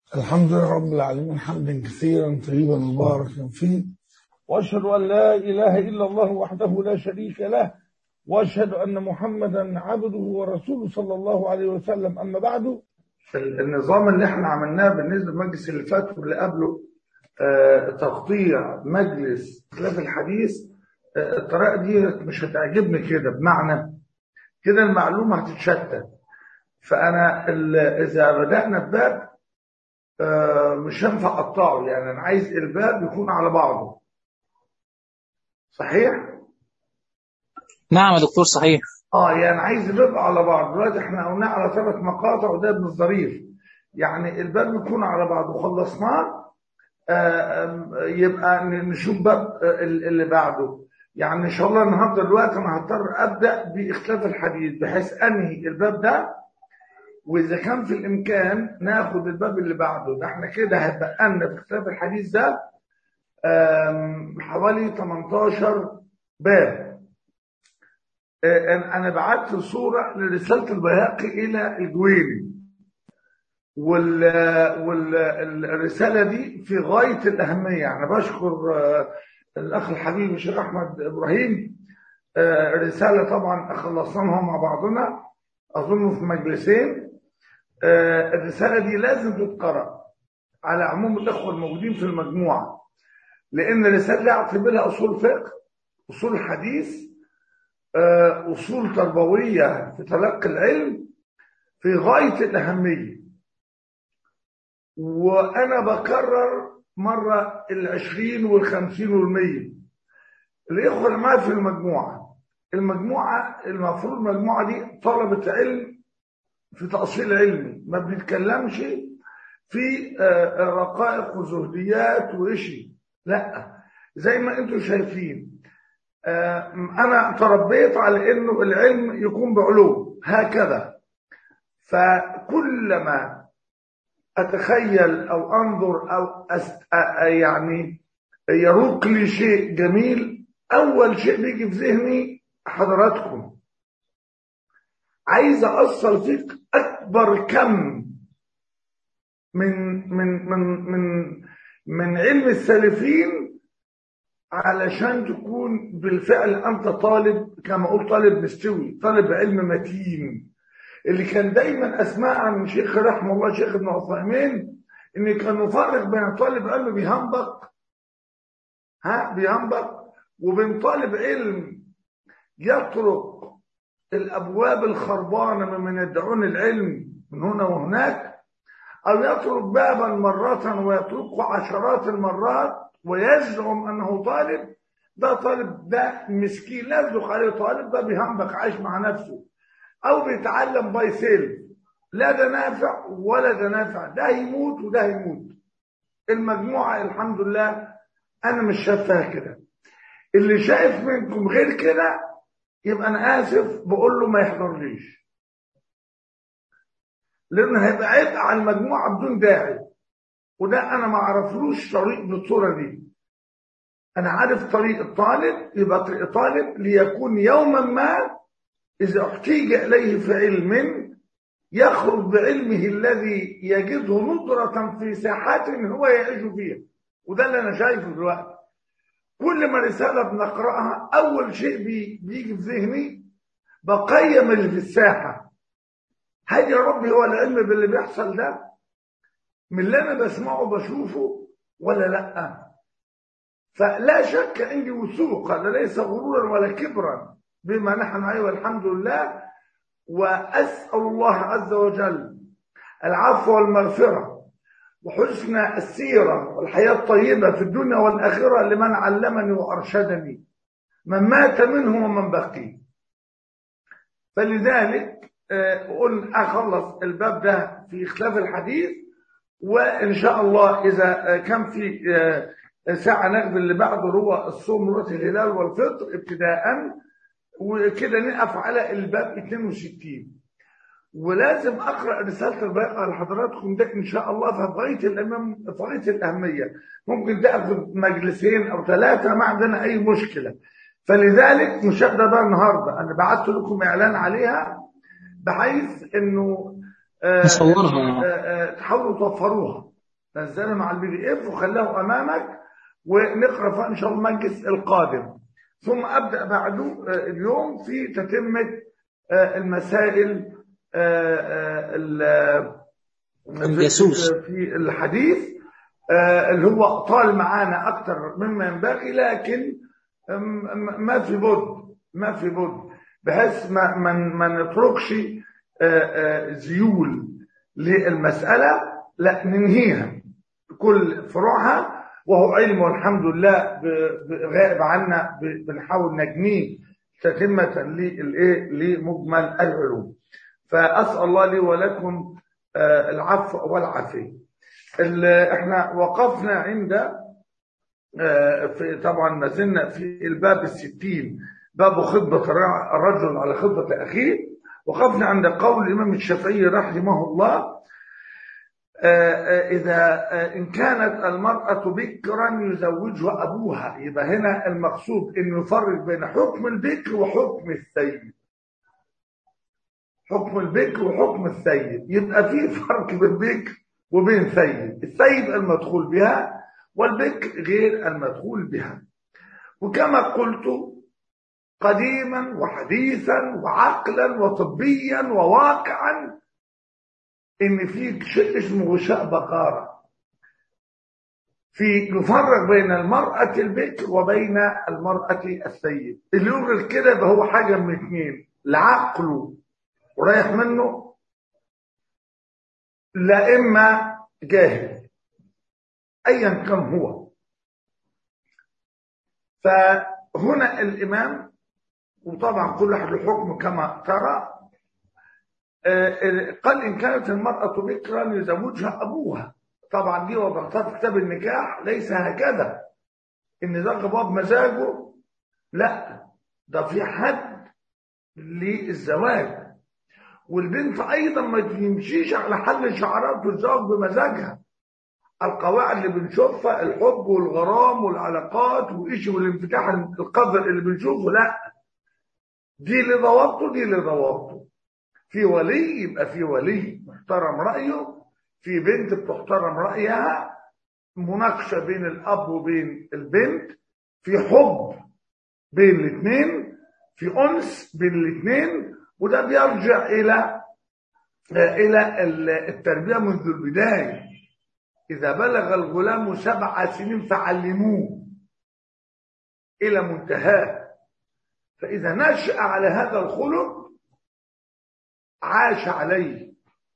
الحمد لله رب العالمين حمدا كثيرا طيبا مباركا فيه واشهد ان لا اله الا الله وحده لا شريك له واشهد ان محمدا عبده ورسوله صلى الله عليه وسلم اما بعد النظام اللي احنا عملناه بالنسبه للمجلس اللي فات واللي قبله آه، تقطيع مجلس خلاف الحديث آه، الطريقه دي مش هتعجبني كده بمعنى كده المعلومه هتتشتت فانا ال- اذا بدانا بباب آه، مش هينفع اقطعه يعني انا عايز الباب يكون على بعضه صحيح نعم يا دكتور صحيح اه يعني عايز الباب على بعض دلوقتي احنا قلنا على ثلاث مقاطع وده ابن الظريف يعني الباب يكون على بعض وخلصناه آه، آم، يبقى ن- نشوف باب آه، ال- اللي بعده يعني ان شاء الله النهارده دلوقتي انا هضطر ابدا باختلاف الحديث بحيث انهي الباب ده واذا كان في الامكان ناخد الباب اللي بعده ده احنا كده هيبقى لنا في اختلاف الحديث ده آم، حوالي 18 باب آه، انا أنا بعت صوره لرساله البيهقي الى الجويني وال والرساله دي في غايه الاهميه يعني بشكر آه، الاخ الحبيب الشيخ احمد ابراهيم آه، رساله طبعا خلصناها مع بعضنا اظن في مجلسين آه، الرساله دي لازم تتقرا على عموم الاخوه الموجودين في المجموعه لان الرساله دي اعتبرها اصول فقه اصول حديث آه، اصول تربويه في تلقي العلم في غايه الاهميه وانا بكرر مره العشرين والخمسين والمية الاخوه اللي معايا في المجموعه المجموعه المفروض المجموعه دي طلبه علم في تاصيل علمي ما بنتكلمش في آه، آه، رقائق وزهديات وإشي لا زي ما انتم شايفين آه، انا تربيت على انه العلم يكون بعلوم هكذا فكلما اتخيل او انظر او أست... أ- يعني يروق لي شيء جميل اول شيء بيجي في ذهني حضراتكم عايز اوصل فيك اكبر كم من من من من من علم السالفين علشان تكون بالفعل انت طالب كما قلت طالب مستوي طالب علم متين اللي كان دايما اسمع عن شيخ رحمه الله شيخ ابن عثيمين ان كان مفرق بين طالب علم بيهنبق ها بيهنبق وبين طالب علم يطرق الابواب الخربانه من يدعون العلم من هنا وهناك او يطرق بابا مره ويتركه عشرات المرات ويزعم انه طالب ده طالب ده مسكين لا يصدق عليه طالب ده بيهنبق عايش مع نفسه او بيتعلم باي سيلف لا ده نافع ولا ده نافع ده يموت وده يموت المجموعه الحمد لله انا مش شايفها كده اللي شايف منكم غير كده يبقى انا اسف بقول له ما يحضرليش لان هيبقى عبء على المجموعه بدون داعي وده انا ما اعرفلوش طريق بالصوره دي انا عارف طريق الطالب يبقى طريق الطالب ليكون يوما ما إذا احتيج إليه في علم يخرج بعلمه الذي يجده ندرة في ساحات هو يعيش فيها وده اللي أنا شايفه دلوقتي كل ما رسالة بنقرأها أول شيء بي- بيجي في ذهني بقيم اللي في الساحة هل يا ربي هو العلم باللي بيحصل ده من اللي أنا بسمعه بشوفه ولا لأ فلا شك عندي وثوق هذا ليس غرورا ولا كبرا بما نحن عليه والحمد لله وأسأل الله عز وجل العفو والمغفرة وحسن السيرة والحياة الطيبة في الدنيا والآخرة لمن علمني وأرشدني من مات منهم ومن بقي فلذلك آه، قل أخلص الباب ده في خلاف الحديث وإن شاء الله إذا آه، كان في آه، ساعة ناخد اللي بعده هو الصوم رؤية الهلال والفطر ابتداءً وكده نقف على الباب 62 ولازم اقرا رساله البيقه لحضراتكم ده ان شاء الله في غايه الامام في غايه الاهميه ممكن تاخد مجلسين او ثلاثه ما عندنا اي مشكله فلذلك مش هقدر بقى النهارده انا بعت لكم اعلان عليها بحيث انه آه، نصورها. آه، آه، تحاولوا توفروها نزله مع البي دي اف وخلاه امامك ونقرا فيها ان شاء الله المجلس القادم ثم ابدا بعده آه، اليوم في تتمه آه، المسائل آه، آه، ال- الجاسوس. في- في الحديث آه، اللي هو طال معانا اكتر مما ينبغي لكن أم- أم- ما في بد ما في بد بحيث ما ما ما نتركش آه، آه، زيول للمسألة لا ننهيها كل فروعها وهو علم والحمد لله ب- ب- غائب عنا ب- بنحاول نجنيه تتمة للإيه لمجمل العلوم فأسأل الله لي ولكم آه، العفو والعافية ال- احنا وقفنا عند آه، في طبعا ما زلنا في الباب الستين باب خطبة الرع- الرجل على خطبة أخيه وقفنا عند قول الإمام الشافعي رحمه الله آه، آه، إذا آه، إن كانت المرأة بكرا يزوجها أبوها يبقى هنا المقصود إنه يفرق بين حكم البكر وحكم السيد حكم البكر وحكم السيد يبقى في فرق بين بكر وبين سيد السيد المدخول بها والبكر غير المدخول بها وكما قلت قديما وحديثا وعقلا وطبيا وواقعا ان في شيء اسمه غشاء بقاره في يفرق بين المرأة البكر وبين المرأة السيد اللي يقول كده يبقى هو حاجة من اتنين لا عقله ورايح منه لا إما جاهل أيا كان هو فهنا الإمام وطبعا كل واحد له حكم كما ترى آه، قال إن كانت المرأة بكرا يزوجها أبوها طبعا دي وضعتها في كتاب النكاح ليس هكذا إن ده باب مزاجه لا ده في حد للزواج والبنت أيضا ما تمشيش على حل شعرات والزواج بمزاجها القواعد اللي بنشوفها الحب والغرام والعلاقات وإيش والانفتاح القدر اللي بنشوفه لا دي اللي ضوابطه دي اللي ضوابطه في ولي يبقى في ولي محترم رأيه في بنت بتحترم رأيها مناقشة بين الأب وبين البنت في حب بين الاثنين في أنس بين الاثنين وده بيرجع إلى إلى التربية منذ البداية إذا بلغ الغلام سبع سنين فعلموه إلى منتهاه فإذا نشأ على هذا الخلق عاش عليه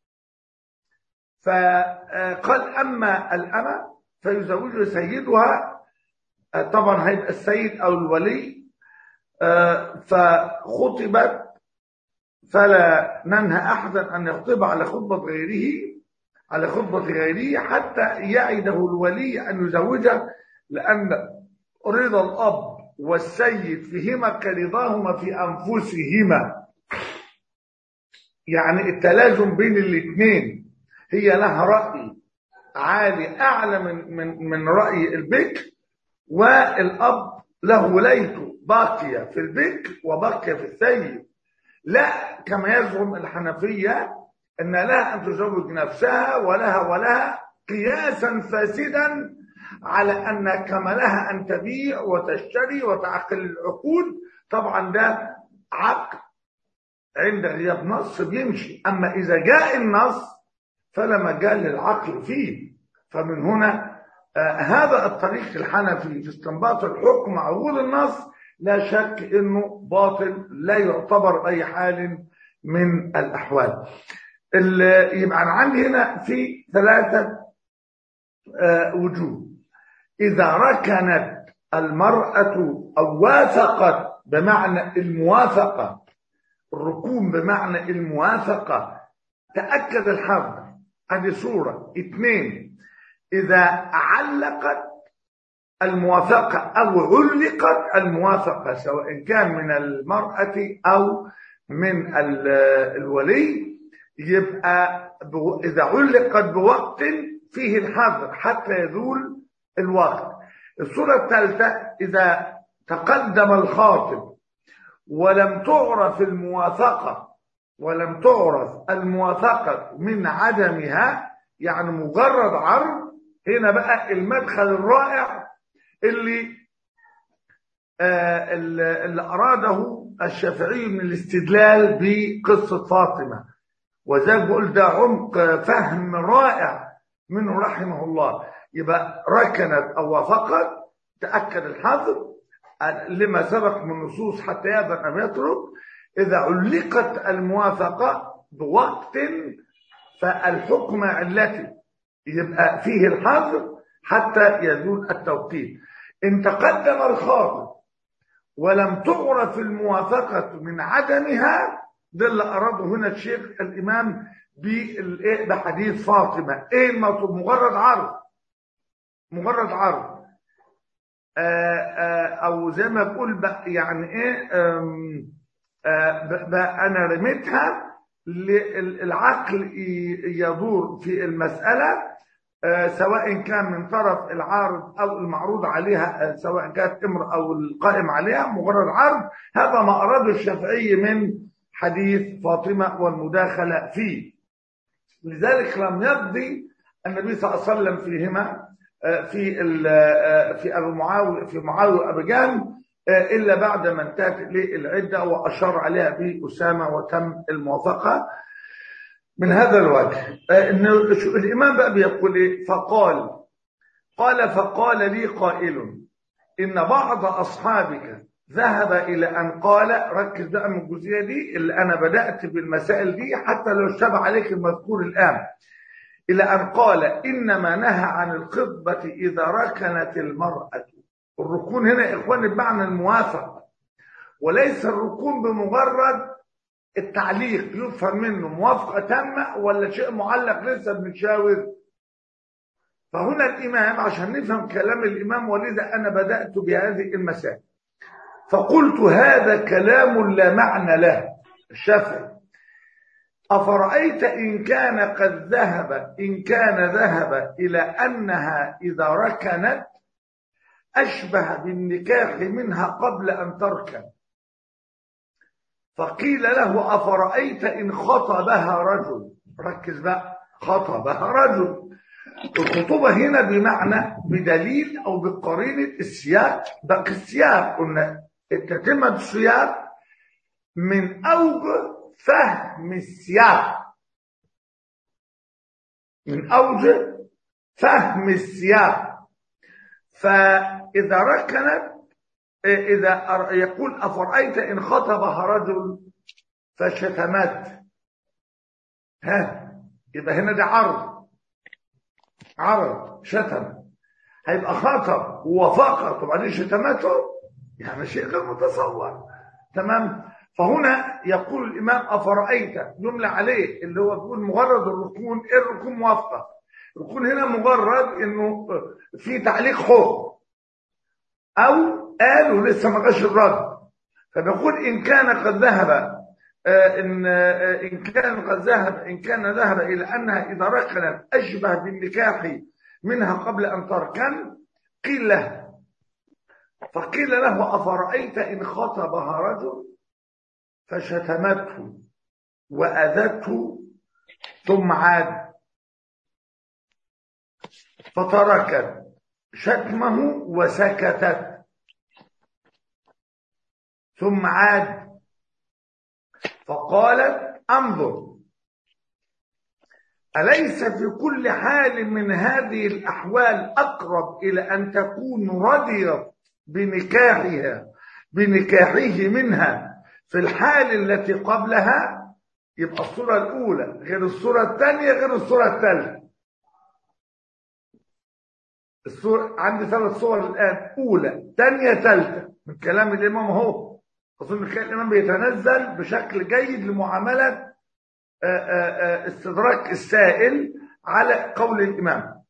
فقال أما الأمة فيزوجها سيدها طبعا هيبقى السيد أو الولي فخطبت فلا ننهى أحدا أن يخطب على خطبة غيره على خطبة غيره حتى يعده الولي أن يزوجه لأن رضا الأب والسيد فيهما كرضاهما في أنفسهما يعني التلازم بين الاثنين هي لها رأي عالي أعلى من, من, من رأي البكر والأب له ولايته باقية في البكر وباقية في السيد لا كما يزعم الحنفية أن لها أن تزوج نفسها ولها ولها قياسا فاسدا على أن كما لها أن تبيع وتشتري وتعقل العقود طبعا ده عقل عند غياب نص بيمشي أما إذا جاء النص فلا مجال للعقل فيه فمن هنا آه هذا الطريق الحنفي في استنباط الحكم مع وجود النص لا شك انه باطل لا يعتبر باي حال من الاحوال يبقى انا عندي هنا في ثلاثه آه وجوه اذا ركنت المراه او وافقت بمعنى الموافقه الركون بمعنى الموافقه تاكد الحظ هذه صوره اثنين اذا علقت الموافقة أو علقت الموافقة سواء كان من المرأة أو من الولي يبقى إذا علقت بوقت فيه الحظر حتى يزول الوقت الصورة الثالثة إذا تقدم الخاطب ولم تعرف الموافقة ولم تعرف الموافقة من عدمها يعني مجرد عرض هنا بقى المدخل الرائع اللي آه اللي أراده الشافعي من الاستدلال بقصة فاطمة وذلك بقول ده عمق فهم رائع منه رحمه الله يبقى ركنت أو وافقت تأكد الحظر لما سبق من نصوص حتى يأذن أن يترك إذا علقت الموافقة بوقت فالحكم علتي يبقى فيه الحظر حتى يزول التوقيت إن تقدم الخاطب ولم تعرف الموافقة من عدمها ده اللي أراده هنا الشيخ الإمام بحديث فاطمة إيه المطلوب مجرد عرض مجرد عرض آآ آآ أو زي ما بقول بقى يعني إيه بقى أنا رميتها العقل يدور في المسألة سواء كان من طرف العارض أو المعروض عليها سواء كانت امرأة أو القائم عليها مجرد عرض هذا ما أراده الشافعي من حديث فاطمة والمداخلة فيه لذلك لم يقضي النبي صلى الله عليه وسلم فيهما في في ابو معاويه في معاويه وابي جهل الا بعد ما انتهت العده واشار عليها باسامه وتم الموافقه من هذا الوجه ان الامام بقى بيقول ايه فقال قال فقال لي قائل ان بعض اصحابك ذهب الى ان قال ركز بقى من الجزئيه دي اللي انا بدات بالمسائل دي حتى لو اشتبه عليك المذكور الان إلى أن قال إنما نهى عن الخطبة إذا ركنت المرأة الركون هنا يا إخواني بمعنى الموافقة وليس الركون بمجرد التعليق يفهم منه موافقة تامة ولا شيء معلق لسه بنشاور فهنا الإمام عشان نفهم كلام الإمام ولذا أنا بدأت بهذه المسائل فقلت هذا كلام لا معنى له الشافعي أفرأيت إن كان قد ذهب إن كان ذهب إلى أنها إذا ركنت أشبه بالنكاح منها قبل أن تركن فقيل له أفرأيت إن خطبها رجل ركز بقى خطبها رجل الخطوبة هنا بمعنى بدليل أو بقرينة السياق باقي السياق قلنا تتمة السياق من أوجه فهم السياق من أوجه فهم السياق فإذا ركنت إذا يقول أفرأيت إن خطبها رجل فشتمت ها يبقى هنا ده عرض عرض شتم هيبقى خطب ووافقت وبعدين شتمته يعني شيء غير متصور تمام فهنا يقول الإمام أفرأيت جملة عليه اللي هو بيقول مجرد الركون إيه الركون موافقة الركون هنا مجرد إنه في تعليق حكم أو قالوا لسه ما جاش الرد فنقول إن كان قد ذهب إن إن كان قد ذهب إن كان ذهب إلى أنها إذا ركنت أشبه بالنكاح منها قبل أن تركن قيل له فقيل له أفرأيت إن خطبها رجل فشتمته وأذته ثم عاد فتركت شتمه وسكتت ثم عاد فقالت انظر أليس في كل حال من هذه الأحوال أقرب إلى أن تكون رضيت بنكاحها بنكاحه منها في الحال التي قبلها يبقى الصورة الأولى غير الصورة الثانية غير الصورة الثالثة الصورة عندي ثلاث صور الآن أولى ثانية ثالثة من كلام الإمام هو أظن كان الإمام بيتنزل بشكل جيد لمعاملة استدراك السائل على قول الإمام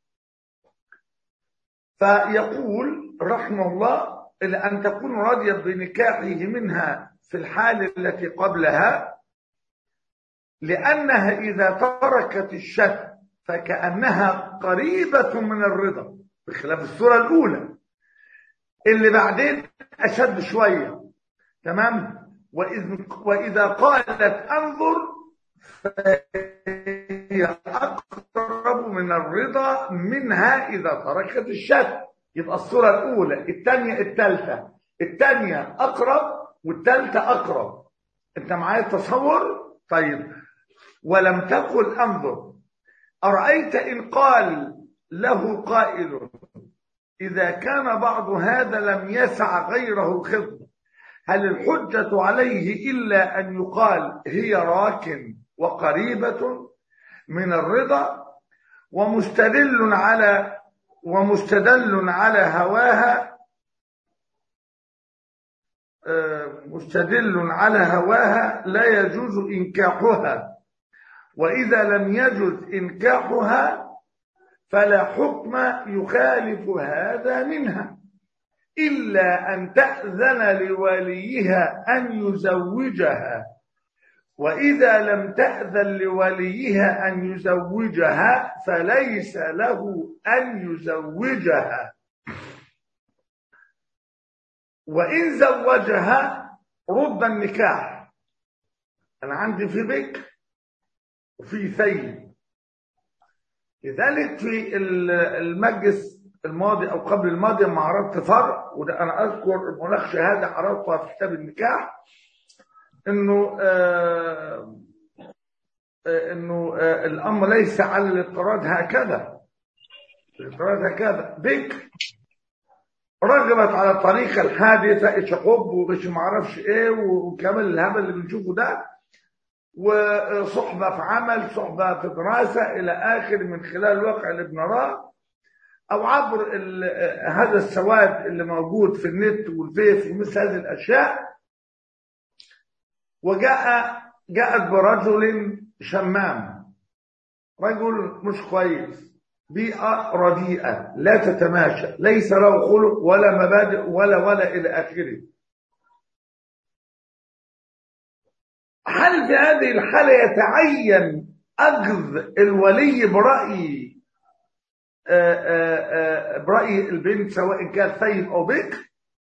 فيقول رحمه الله إلى أن تكون راضية بنكاحه منها في الحال التي قبلها لأنها إذا تركت الشك فكأنها قريبة من الرضا بخلاف الصورة الأولى اللي بعدين أشد شوية تمام وإذ وإذا قالت أنظر هي أقرب من الرضا منها إذا تركت الشك يبقى الصورة الأولى الثانية الثالثة الثانية أقرب والثالثة أقرب أنت معايا التصور؟ طيب ولم تقل أنظر أرأيت إن قال له قائل إذا كان بعض هذا لم يسع غيره الخطبة هل الحجة عليه إلا أن يقال هي راكن وقريبة من الرضا ومستدل على ومستدل على هواها مستدل على هواها لا يجوز إنكاحها وإذا لم يجوز إنكاحها فلا حكم يخالف هذا منها إلا أن تأذن لوليها أن يزوجها وإذا لم تأذن لوليها أن يزوجها فليس له أن يزوجها وإن زوجها رد النكاح أنا عندي في بكر وفي ثيب لذلك في المجلس الماضي أو قبل الماضي لما عرضت فرع وده أنا أذكر المناقشة هذا عرضتها في كتاب النكاح إنه آه آه إنه آه الأمر ليس على الاضطراد هكذا الاضطراد هكذا بكر رغبت على الطريقة الحادثة إيش حب وإيش معرفش إيه وكامل الهبل اللي بنشوفه ده وصحبة في عمل صحبة في دراسة إلى آخر من خلال الواقع اللي بنراه أو عبر هذا السواد اللي موجود في النت والفيس ومثل هذه الأشياء وجاء جاءت برجل شمام رجل مش كويس بيئة رديئة لا تتماشى ليس له خلق ولا مبادئ ولا ولا إلى آخره هل في هذه الحالة يتعين أخذ الولي برأي آآ آآ برأي البنت سواء كان ثيب أو بكر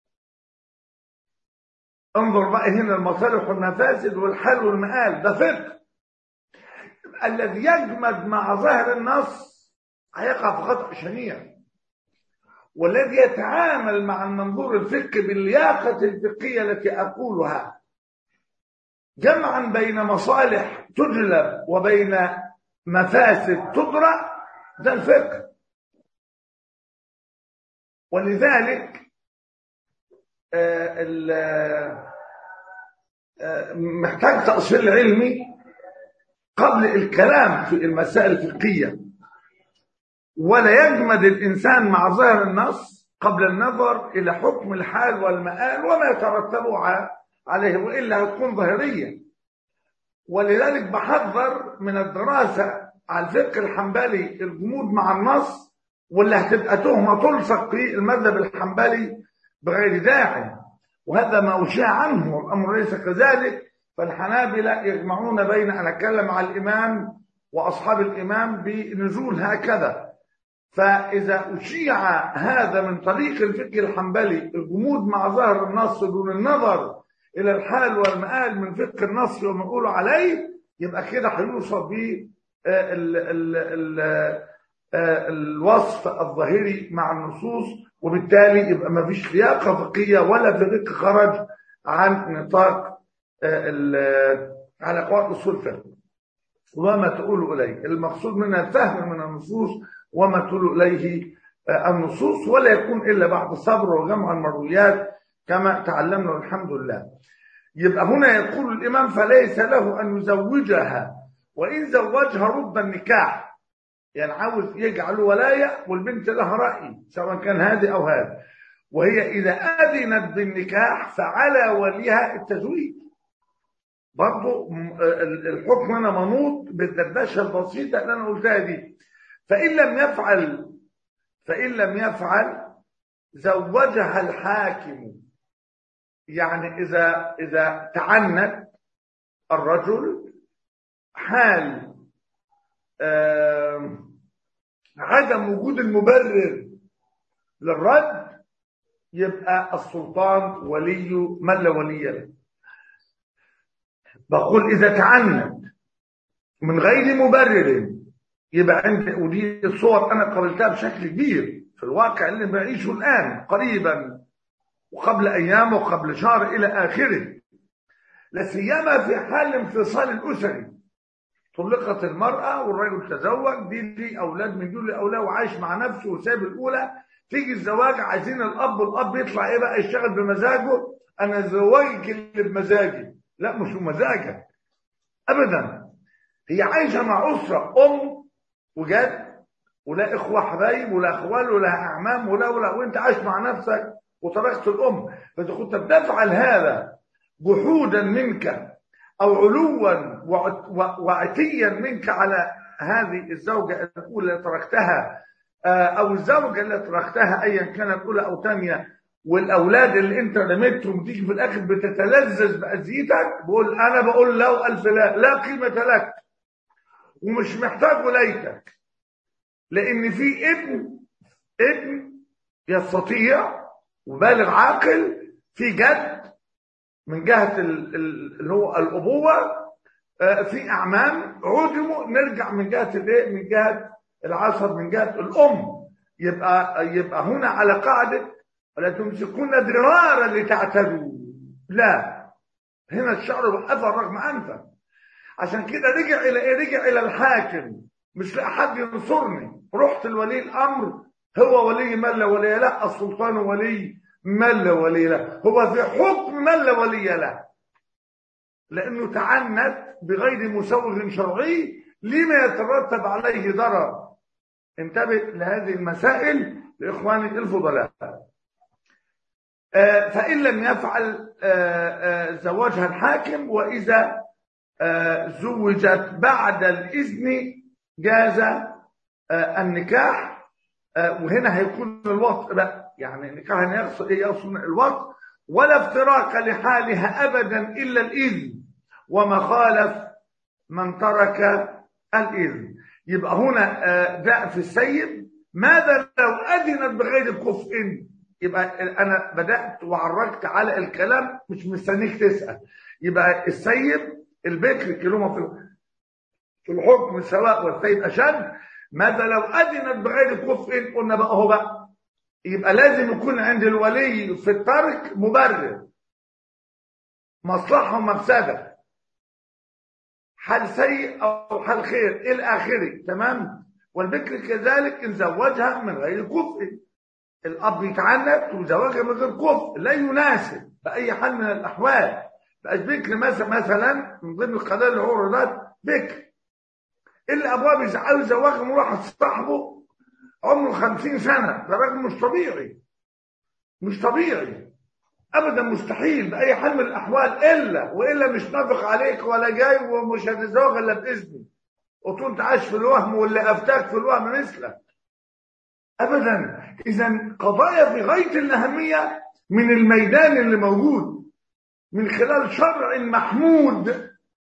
انظر بقى هنا المصالح والمفاسد والحل والمآل ده فقه الذي يجمد مع ظاهر النص هيقع في خطأ شنيع والذي يتعامل مع المنظور الفقهي باللياقة الفقهية التي أقولها جمعا بين مصالح تجلب وبين مفاسد تدرى ده الفقه ولذلك محتاج تأصيل علمي قبل الكلام في المسائل الفقهية ولا يجمد الإنسان مع ظاهر النص قبل النظر إلى حكم الحال والمآل وما يترتب عليه وإلا هتكون ظاهرية ولذلك بحذر من الدراسة على الفقه الحنبلي الجمود مع النص واللي هتبقى تهمة تلصق في المذهب الحنبلي بغير داعي وهذا ما أشاع عنه الأمر ليس كذلك فالحنابلة يجمعون بين أن أتكلم على الإمام وأصحاب الإمام بنزول هكذا فإذا أشيع هذا من طريق الفقه الحنبلي الجمود مع ظاهر النص دون النظر إلى الحال والمآل من فقه النص وما يقولوا عليه يبقى كده هيوصف به الوصف الظاهري مع النصوص وبالتالي يبقى ما فيش لياقه فقهيه ولا فقه خرج عن نطاق على قواعد اصول الفقه وما تقول اليه المقصود منها الفهم من النصوص وما تقول اليه النصوص ولا يكون الا بعد صبر وجمع المرويات كما تعلمنا والحمد لله يبقى هنا يقول الامام فليس له ان يزوجها وان زوجها رد النكاح يعني عاوز يجعل ولاية والبنت لها رأي سواء كان هذا أو هذا وهي إذا أذنت بالنكاح فعلى وليها التزويج برضو الحكم هنا منوط بالدردشة البسيطة اللي أنا قلتها دي فإن لم يفعل فإن لم يفعل زوجها الحاكم يعني إذا إذا تعنت الرجل حال عدم وجود المبرر للرد يبقى السلطان ولي من لا ولي له بقول إذا تعنت من غير مبرر يبقى عندي ودي الصور انا قابلتها بشكل كبير في الواقع اللي بعيشه الان قريبا وقبل ايام وقبل شهر الى اخره لا سيما في حال الانفصال الاسري طلقت المراه والرجل تزوج دي لي اولاد من دول اولاد وعايش مع نفسه وساب الاولى تيجي الزواج عايزين الاب والاب يطلع ايه بقى يشتغل بمزاجه انا زواجك اللي بمزاجي لا مش بمزاجك ابدا هي عايشه مع اسره ام وجد ولا اخوه حبايب ولا اخوال ولا اعمام ولا ولا وانت عايش مع نفسك وطريقه الام فاذا كنت بتفعل هذا جحودا منك او علوا وعتيا منك على هذه الزوجه الاولى اللي تركتها او الزوجه اللي تركتها ايا كانت اولى او ثانيه والاولاد اللي انت رميتهم تيجي في الاخر بتتلذذ باذيتك بقول انا بقول لو الف لا لا قيمه لك ومش محتاج ولايتك لان في ابن ابن يستطيع وبالغ عاقل في جد من جهه اللي هو الابوه في اعمام عدموا نرجع من جهه الايه من جهه العصر من جهه الام يبقى يبقى هنا على قاعده ولا تمسكون درارا لتعتدوا لا هنا الشعر وقفها رغم انفه عشان كده رجع الى ايه رجع الى الحاكم مش لاقي حد ينصرني رحت لولي الامر هو ولي من لا ولي له السلطان ولي من لا ولي له هو في حكم من لا ولي له لانه تعنت بغير مسوغ شرعي لما يترتب عليه ضرر انتبه لهذه المسائل لاخواني الفضلاء آه فان لم يفعل آه آه زواجها الحاكم واذا زوجت بعد الاذن جاز النكاح وهنا هيكون الوطء بقى يعني النكاح هنا يقصد ايه يقصد الوطء ولا افتراق لحالها ابدا الا الاذن وما خالف من ترك الاذن يبقى هنا ده في السيد ماذا لو اذنت بغير كفء يبقى انا بدات وعرجت على الكلام مش مستنيك تسال يبقى السيد البكر كلمه في في الحكم سواء والسيد اشد ماذا لو اذنت بغير كفء قلنا بقى هو بقى يبقى لازم يكون عند الولي في الترك مبرر مصلحه ومفسده حال سيء او حال خير الى اخره تمام والبكر كذلك ان زوجها من غير كفء الاب يتعنت وزواجها من غير كفء لا يناسب باي حال من الاحوال بقاش بكر مثلا مثلا من ضمن القضايا اللي عرضت بكر اللي ابواب بيزعلوا يزوجها من واحد صاحبه عمره 50 سنه ده راجل مش طبيعي مش طبيعي ابدا مستحيل باي حال من الاحوال الا والا مش نافق عليك ولا جاي ومش هتتزوج الا باذني وكنت عايش في الوهم واللي افتاك في الوهم مثلك ابدا اذا قضايا في غايه الاهميه من الميدان اللي موجود من خلال شرع محمود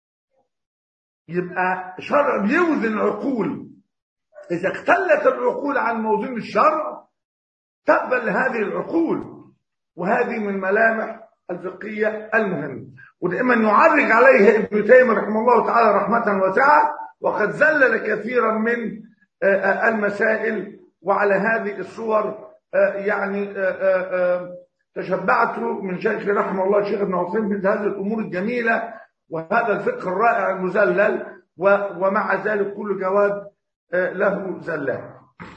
يبقى شرع بيوزن العقول اذا اختلت العقول عن موزون الشرع تقبل هذه العقول وهذه من ملامح الفقهيه المهمه ودائما يعرج عليها ابن تيميه رحمه الله تعالى رحمه واسعه وقد زلل كثيرا من المسائل وعلى هذه الصور يعني تشبعت من شيخ رحمه الله الشيخ ابن عثيمين في هذه الامور الجميله وهذا الفقه الرائع المذلل ومع ذلك كل جواد له زلات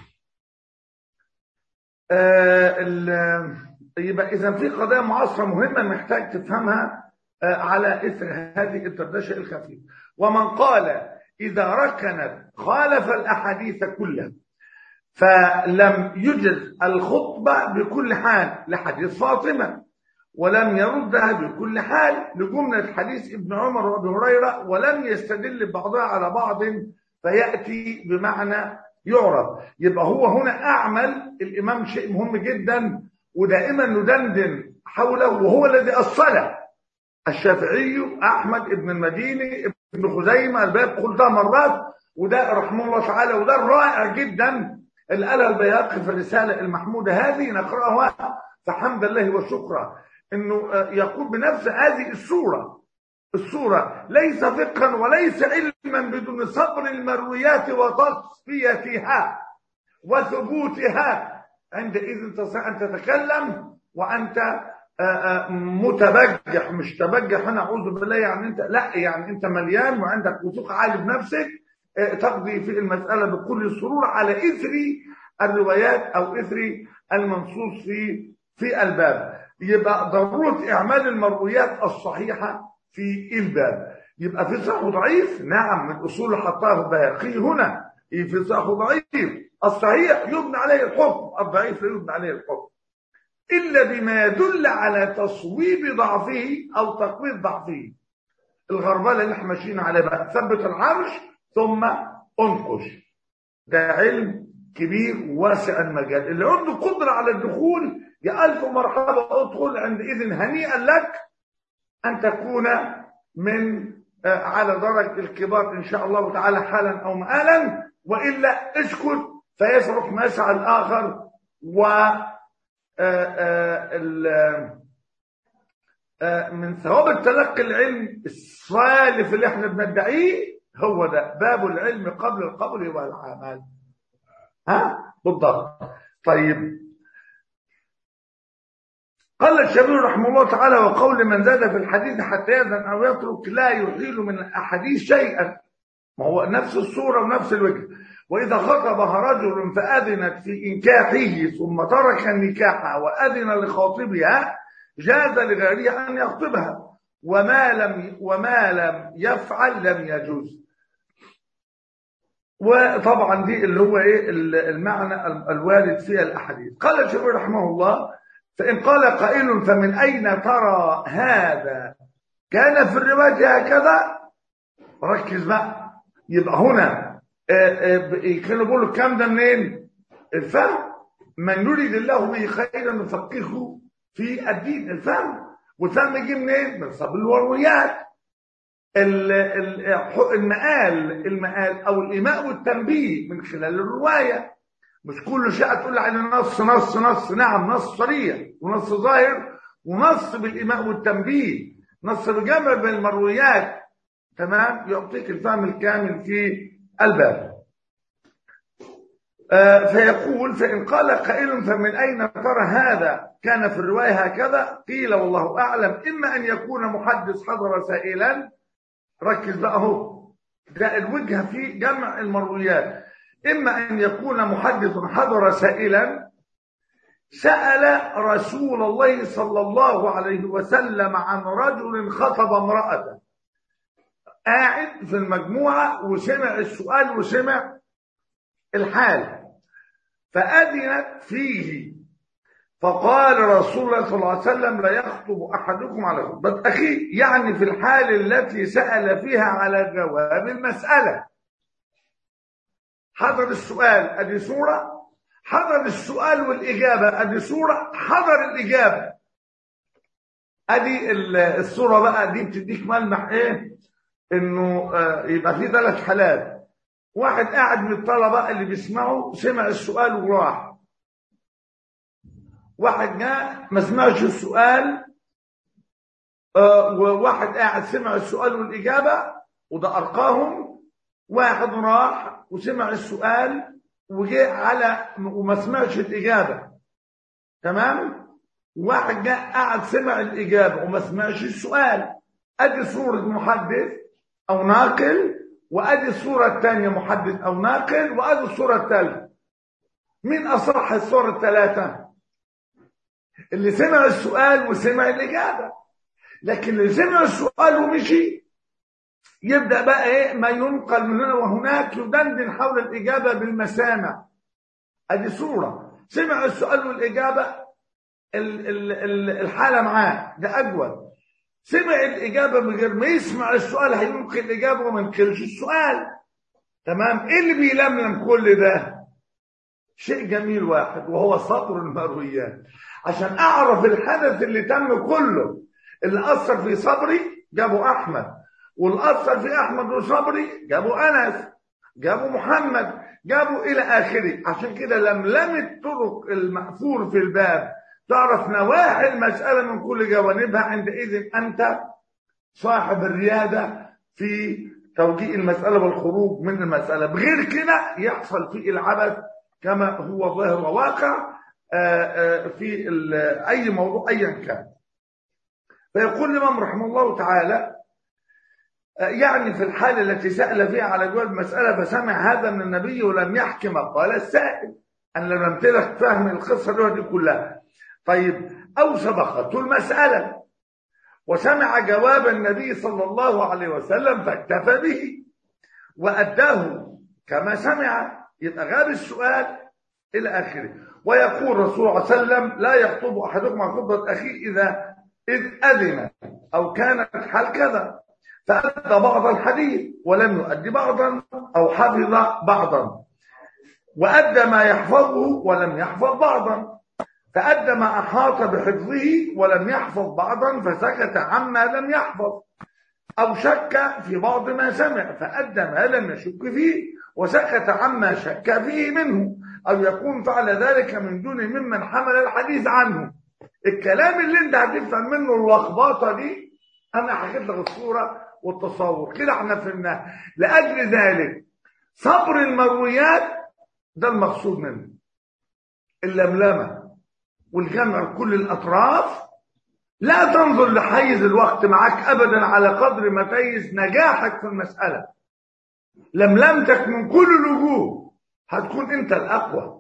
يبقى اذا في قضايا معاصره مهمه محتاج تفهمها على اثر هذه الدردشه الخفيفه ومن قال اذا ركنت خالف الاحاديث كلها فلم يجز الخطبه بكل حال لحديث فاطمه ولم يردها بكل حال لجمله حديث ابن عمر وابي هريره ولم يستدل بعضها على بعض فياتي بمعنى يعرف يبقى هو هنا اعمل الامام شيء مهم جدا ودائما ندندن حوله وهو الذي اصله الشافعي احمد ابن المديني ابن خزيمه الباب قلتها مرات وده رحمه الله تعالى وده الرائع جدا اللي قالها البياقي في الرساله المحموده هذه نقراها فحمد الله وشكرا انه يقول بنفس هذه الصوره الصورة ليس فقها وليس علما بدون صبر المرويات وتصفيتها وثبوتها عندئذ تستطيع أن تتكلم وأنت متبجح مش تبجح أنا أعوذ بالله يعني أنت لا يعني أنت مليان وعندك وثوق عالي بنفسك تقضي في المسألة بكل سرور على إثر الروايات أو إثر المنصوص في في الباب يبقى ضرورة إعمال المرويات الصحيحة في الباب يبقى في صح وضعيف نعم من أصول اللي حطها البيهقي هنا في صح وضعيف الصحيح يبنى عليه الحكم الضعيف لا يبنى عليه الحكم إلا بما يدل على تصويب ضعفه أو تقويض ضعفه الغربلة اللي احنا ماشيين عليه بقى ثبت العرش ثم انقش ده علم كبير واسع المجال اللي عنده قدرة على الدخول يا ألف مرحبا ادخل عندئذ هنيئا لك أن تكون من على درج الكبار إن شاء الله تعالى حالا أو مآلا وإلا اسكت فيسرق ما يسعى الآخر و من ثواب التلقي العلم الصالف اللي احنا بندعيه هو ده باب العلم قبل القبول والعمل ها بالضبط طيب قال الشافعي رحمه الله تعالى وقول من زاد في الحديث حتى يأذن أو يترك لا يحيل من الأحاديث شيئا ما هو نفس الصورة ونفس الوجه وإذا خطبها رجل فأذنت في إنكاحه ثم ترك النكاح وأذن لخاطبها جاز لغيرها أن يخطبها وما لم وما لم يفعل لم يجوز وطبعا دي اللي هو ايه المعنى الوارد فيها الاحاديث قال الشافعي رحمه الله فان قال قائل فمن اين ترى هذا كان في الروايه هكذا ركز بقى يبقى هنا كانوا بيقولوا الكلام ده منين الفهم من يريد الله به خيرا يفقهه في الدين الفهم والفهم يجي منين من صبر الورويات المقال المقال او الايماء والتنبيه من خلال الروايه مش كل شيء تقول على نص نص نص نعم نص صريح ونص ظاهر ونص بالايماء والتنبيه نص بجمع بين المرويات تمام يعطيك الفهم الكامل في الباب آه فيقول فإن قال قائل فمن أين ترى هذا كان في الرواية هكذا قيل والله أعلم إما أن يكون محدث حضر سائلا ركز بقى اهو ده الوجهه في جمع المرويات اما ان يكون محدث حضر سائلا سال رسول الله صلى الله عليه وسلم عن رجل خطب امراته قاعد في المجموعه وسمع السؤال وسمع الحال فاذنت فيه فقال رسول الله صلى الله عليه وسلم لا يخطب احدكم على خطبه اخيه يعني في الحال التي سال فيها على جواب المساله حضر السؤال ادي صوره حضر السؤال والاجابه ادي صوره حضر الاجابه ادي الصوره بقى دي بتديك ملمح ايه انه يبقى في ثلاث حالات واحد قاعد من الطلبه اللي بيسمعوا سمع السؤال وراح واحد جاء ما سمعش السؤال آه وواحد قاعد سمع السؤال والإجابة وده أرقاهم واحد راح وسمع السؤال وجاء على وما سمعش الإجابة تمام واحد جاء قاعد سمع الإجابة وما سمعش السؤال أدي صورة محدث أو ناقل وأدي الصورة الثانية محدث أو ناقل وأدي الصورة الثالثة مين أصح الصورة الثلاثة؟ اللي سمع السؤال وسمع الإجابة لكن اللي سمع السؤال ومشي يبدأ بقى إيه ما ينقل من هنا وهناك يدندن حول الإجابة بالمسامع أدي صورة سمع السؤال والإجابة الحالة معاه ده أجود سمع الإجابة من غير ما يسمع السؤال هينقل الإجابة وما ينقلش السؤال تمام إيه اللي بيلملم كل ده شيء جميل واحد وهو سطر المرويات عشان اعرف الحدث اللي تم كله اللي اثر في صبري جابوا احمد واللي اثر في احمد وصبري جابوا انس جابوا محمد جابوا الى اخره عشان كده لملمت طرق المأثور في الباب تعرف نواحي المسألة من كل جوانبها عندئذ أنت صاحب الريادة في توجيه المسألة والخروج من المسألة بغير كده يحصل فيه العبث كما هو ظاهر وواقع في أي موضوع أيا كان فيقول الإمام رحمه الله تعالى يعني في الحالة التي سأل فيها على جواب المسألة فسمع هذا من النبي ولم يحكم قال السائل أنا لما امتلك فهم القصة دي كلها طيب أو سبقته المسألة وسمع جواب النبي صلى الله عليه وسلم فاكتفى به وأداه كما سمع يبقى غاب السؤال إلى آخره ويقول الرسول صلى الله عليه وسلم لا يخطب أحدكم عن خطبة أخيه إذا إذ أذن أو كانت حال كذا فأدى بعض الحديث ولم يؤدي بعضا أو حفظ بعضا وأدى ما يحفظه ولم يحفظ بعضا فأدى ما أحاط بحفظه ولم يحفظ بعضا فسكت عما لم يحفظ أو شك في بعض ما سمع فأدى ما لم يشك فيه وسكت عما شك فيه منه أو يكون فعل ذلك من دون ممن حمل الحديث عنه الكلام اللي انت هتفهم منه اللخبطة دي أنا حكيت لك الصورة والتصور كده احنا فهمناه لأجل ذلك صبر المرويات ده المقصود منه اللملمه والجمع كل الأطراف لا تنظر لحيز الوقت معك أبدا على قدر ما تيز نجاحك في المسألة لملمتك من كل الوجوه هتكون أنت الأقوى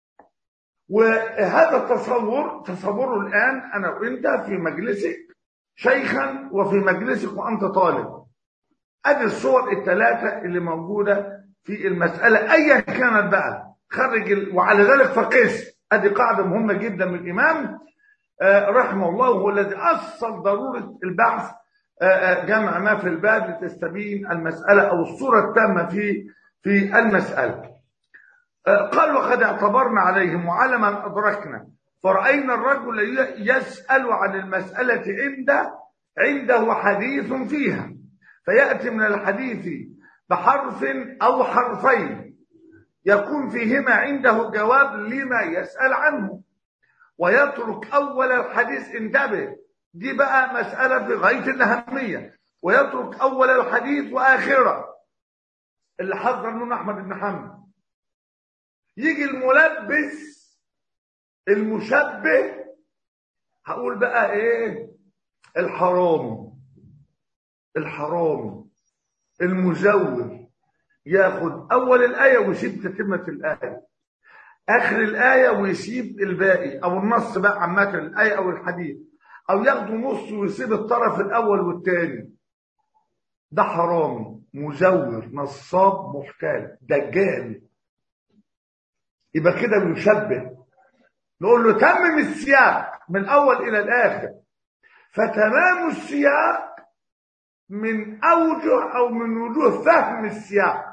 وهذا التصور تصوره الآن أنا وأنت في مجلسك شيخا وفي مجلسك وأنت طالب أدي الصور الثلاثة اللي موجودة في المسألة أيا كانت بقى خرج ال... وعلى ذلك فقس ادي قاعده مهمه جدا من الامام آه رحمه الله هو الذي اصل ضروره البحث آه جمع ما في الباب لتستبين المساله او الصوره التامه في في المساله آه قال وقد اعتبرنا عليهم وعلى من ادركنا فراينا الرجل يسال عن المساله عنده عنده حديث فيها فياتي من الحديث بحرف او حرفين يكون فيهما عنده جواب لما يسأل عنه ويترك أول الحديث انتبه دي بقى مسألة في غاية الأهمية ويترك أول الحديث وآخرة اللي حضر منه أحمد بن حنبل يجي الملبس المشبه هقول بقى ايه الحرامي الحرامي المزور ياخد اول الايه ويسيب تتمه الايه اخر الايه ويسيب الباقي او النص بقى عامه الايه او الحديث او ياخده نص ويسيب الطرف الاول والثاني ده حرامي مزور نصاب محتال دجال يبقى كده بيشبه نقول له تمم السياق من الاول الى الاخر فتمام السياق من اوجه او من وجوه فهم السياق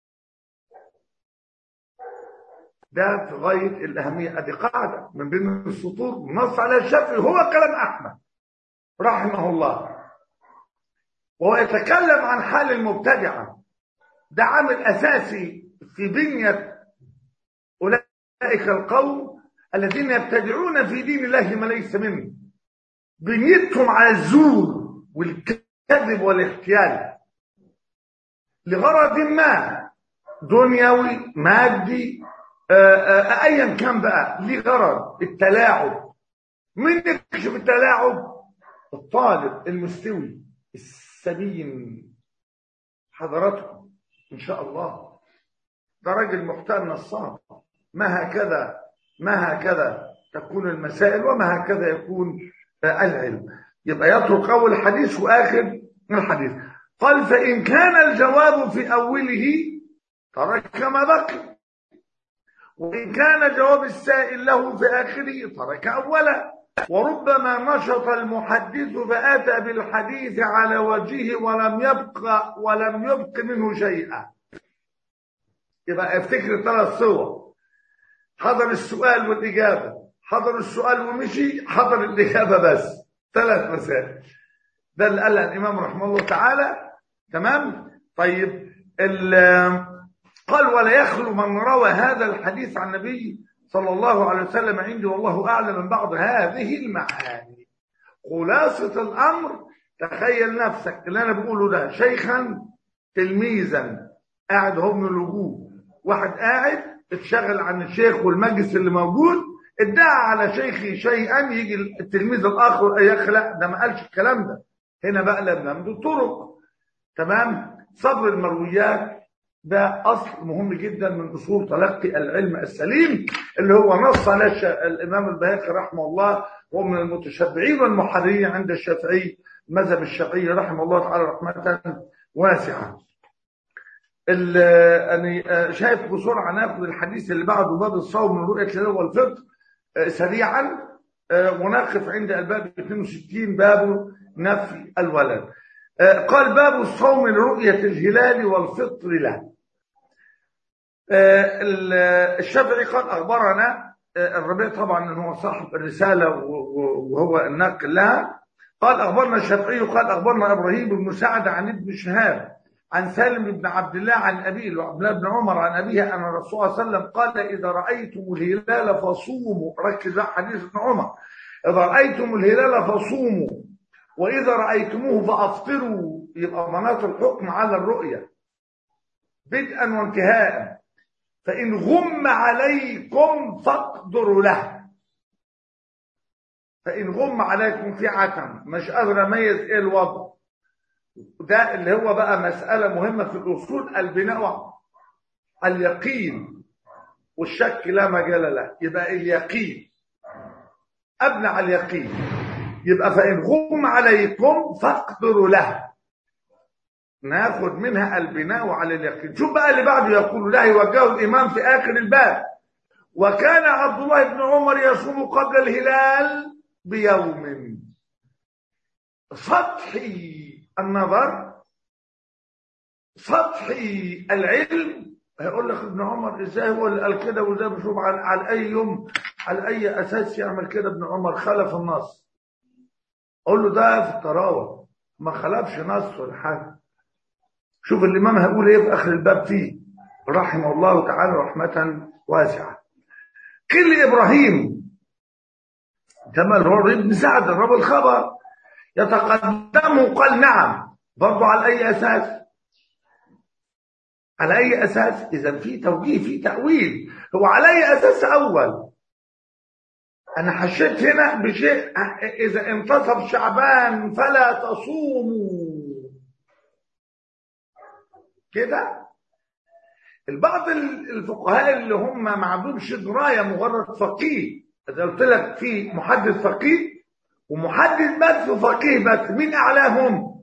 ده في غايه الاهميه ادي قاعده من بين السطور نص على الشافعي هو كلام احمد رحمه الله وهو يتكلم عن حال المبتدعه ده عامل اساسي في بنيه اولئك القوم الذين يبتدعون في دين الله ما ليس منه بنيتهم على الزور والكذب والاحتيال لغرض ما دنيوي مادي ايا كان بقى ليه غرض التلاعب مين يكشف التلاعب الطالب المستوي السليم حضراتكم ان شاء الله ده راجل محترم نصاب ما هكذا ما هكذا تكون المسائل وما هكذا يكون العلم يبقى يترك اول الحديث واخر الحديث قال فان كان الجواب في اوله ترك ما بقي وإن كان جواب السائل له في آخره ترك أولا وربما نشط المحدث فأتى بالحديث على وجهه ولم يبقى ولم يبق منه شيئا يبقى افتكر ثلاث صور حضر السؤال والإجابة حضر السؤال ومشي حضر الإجابة بس ثلاث مسائل ده اللي قالها الإمام رحمه الله تعالى تمام طيب قال ولا يخلو من روى هذا الحديث عن النبي صلى الله عليه وسلم عندي والله أعلم من بعض هذه المعاني خلاصة الأمر تخيل نفسك اللي انا بقوله ده شيخا تلميذا قاعد هم من الوجوه واحد قاعد اتشغل عن الشيخ والمجلس اللي موجود ادعى على شيخي شيئا يجي التلميذ الاخر يخلق ده ما قالش الكلام ده هنا بقى لابن الطرق تمام صبر المرويات ده اصل مهم جدا من اصول تلقي العلم السليم اللي هو نص على الامام البيهقي رحمه الله وهو من المتشبعين والمحررين عند الشافعي المذهب الشافعي رحمه الله تعالى رحمه واسعه انا شايف بسرعه ناخد الحديث اللي بعده باب الصوم من رؤيه الهلال والفطر سريعا ونقف عند الباب 62 باب نفي الولد قال باب الصوم لرؤية الهلال والفطر له الشافعي قال أخبرنا الربيع طبعا هو صاحب الرسالة وهو الناقل لها قال أخبرنا الشافعي قال أخبرنا إبراهيم بن سعد عن ابن شهاب عن سالم بن عبد الله عن أبيه وعبد الله بن عمر عن أبيه أن الرسول صلى الله عليه وسلم قال إذا رأيتم الهلال فصوموا ركز بقى حديث ابن عمر إذا رأيتم الهلال فصوموا وإذا رأيتموه فأفطروا يبقى مناط الحكم على الرؤية بدءا وانتهاء فإن غم عليكم فاقدروا له فإن غم عليكم في عتم مش قادر أميز إيه الوضع ده اللي هو بقى مسألة مهمة في الأصول البناء اليقين والشك لا مجال له يبقى اليقين أبنى على اليقين يبقى فإن غم عليكم فاقدروا له ناخد منها البناء على اليقين شوف بقى اللي بعده يقول له يوجهه الإمام في آخر الباب وكان عبد الله بن عمر يصوم قبل الهلال بيوم سطحي النظر سطحي العلم هيقول لك ابن عمر ازاي هو اللي قال كده وازاي بشوف على, على اي يوم على اي اساس يعمل كده ابن عمر خلف النص اقول له ده في الطراوه ما خلفش نص ولا حاجه شوف الامام هيقول ايه في اخر الباب فيه رحمه الله تعالى رحمه واسعه كل ابراهيم تمام هو ابن سعد الرب الخبر يتقدمه قال نعم برضه على اي اساس على اي اساس اذا في توجيه في تاويل هو على اي اساس اول انا حشيت هنا بشيء اذا انتصف شعبان فلا تصوموا كده البعض الفقهاء اللي هم ما عندهمش درايه مجرد فقيه اذا قلت لك في محدث فقيه ومحدث بس وفقيه بس مين اعلاهم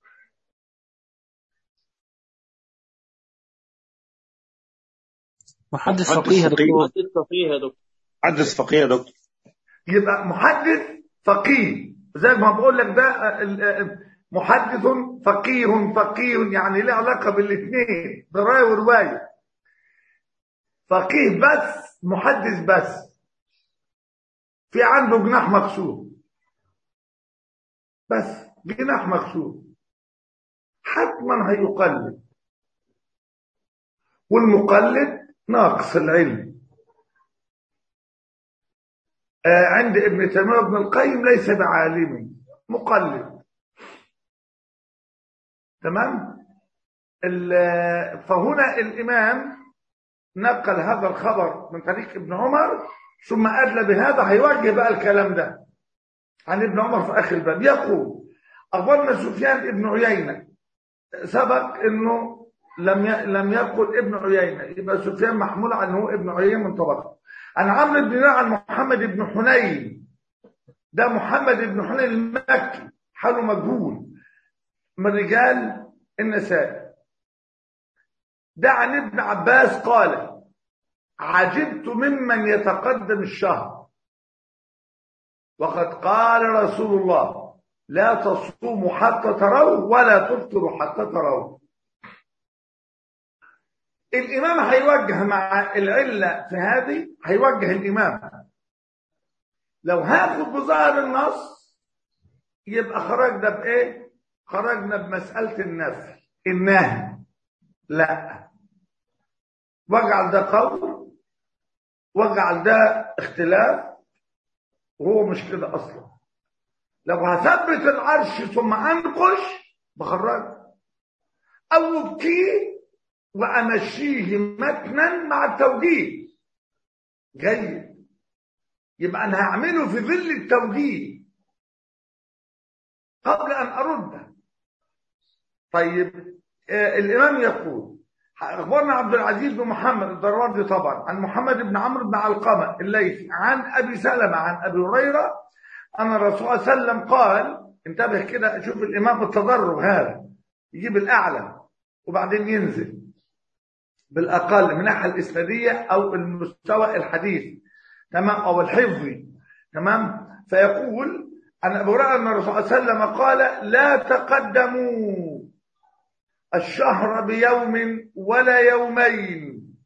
محدث فقيه يا دكتور محدث فقيه يا دكتور محدث فقيه يا دكتور يبقى محدث فقيه زي ما بقول لك ده محدث فقيه فقيه يعني له علاقه بالاثنين درايه وروايه فقيه بس محدث بس في عنده جناح مكسور بس جناح مكسور حتما هيقلد والمقلد ناقص العلم آه عند ابن تيميه ابن القيم ليس بعالم مقلد تمام فهنا الامام نقل هذا الخبر من طريق ابن عمر ثم ادلى بهذا هيوجه بقى الكلام ده عن ابن عمر في اخر الباب يقول اخبرنا سفيان ابن عيينه سبق انه لم ي... لم يقل ابن عيينه يبقى سفيان محمول على انه ابن عيينه من طبقه عن عمرو بن عن محمد بن حنين ده محمد بن حنين المكي حاله مجهول من رجال النساء ده عن ابن عباس قال عجبت ممن يتقدم الشهر وقد قال رسول الله لا تصوموا حتى تروا ولا تفطروا حتى تروا الإمام هيوجه مع العلة في هذه هيوجه الإمام لو هاخد بظاهر النص يبقى خرجنا بإيه؟ خرجنا بمسألة النفي النهي لا واجعل ده قول واجعل ده اختلاف وهو مش كده أصلا لو هثبت العرش ثم انقش بخرجه او ابكيه وامشيه متنا مع التوجيه جيد يبقى انا هعمله في ظل التوجيه قبل ان ارده طيب آه الامام يقول اخبرنا عبد العزيز بن محمد الدراوردي طبعا عن محمد بن عمرو بن علقمه الليثي عن ابي سلمه عن ابي هريره ان الرسول صلى الله عليه وسلم قال انتبه كده شوف الامام التدرج هذا يجيب الاعلى وبعدين ينزل بالاقل من الناحيه الاسناديه او المستوى الحديث تمام او الحفظي تمام فيقول عن ابي هريره ان الرسول صلى الله عليه وسلم قال لا تقدموا الشهر بيوم ولا يومين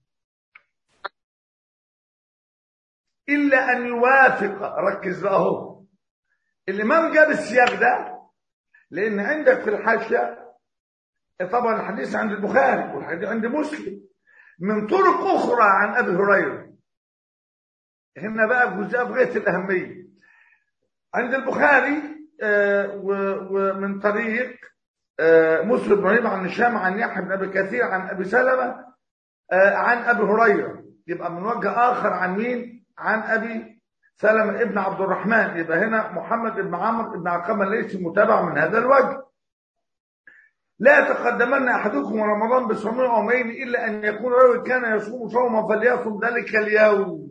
إلا أن يوافق ركز بقى اهو الإمام جاب السياق ده لأن عندك في الحاشية طبعا الحديث عند البخاري والحديث عند مسلم من طرق أخرى عن أبي هريرة هنا بقى جزء في غاية الأهمية عند البخاري آه ومن طريق مسلم ابراهيم عن هشام عن يحيى بن ابي كثير عن ابي سلمه عن ابي هريره يبقى من وجه اخر عن مين؟ عن ابي سلمه ابن عبد الرحمن يبقى هنا محمد بن عمرو بن علقمه ليس متابع من هذا الوجه. لا يتقدمن احدكم رمضان بصوم يومين الا ان يكون رجل كان يصوم صوما فليصم ذلك اليوم.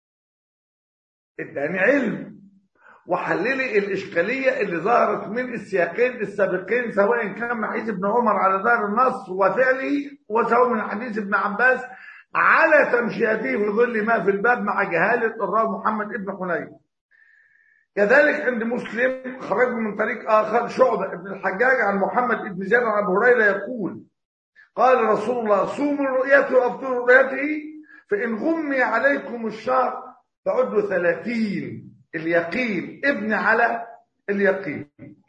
اداني علم وحللي الإشكالية اللي ظهرت من السياقين السابقين سواء كان من حديث ابن عمر على ظاهر النص وفعله وسواء من حديث ابن عباس على تمشيته في ظل ما في الباب مع جهالة الراوي محمد ابن حنين كذلك عند مسلم خرج من طريق آخر شعبة ابن الحجاج عن محمد ابن زيد عن أبو هريرة يقول قال رسول الله صوموا رؤيته وأفطروا رؤيته فإن غمي عليكم الشهر فعدوا ثلاثين اليقين ابن على اليقين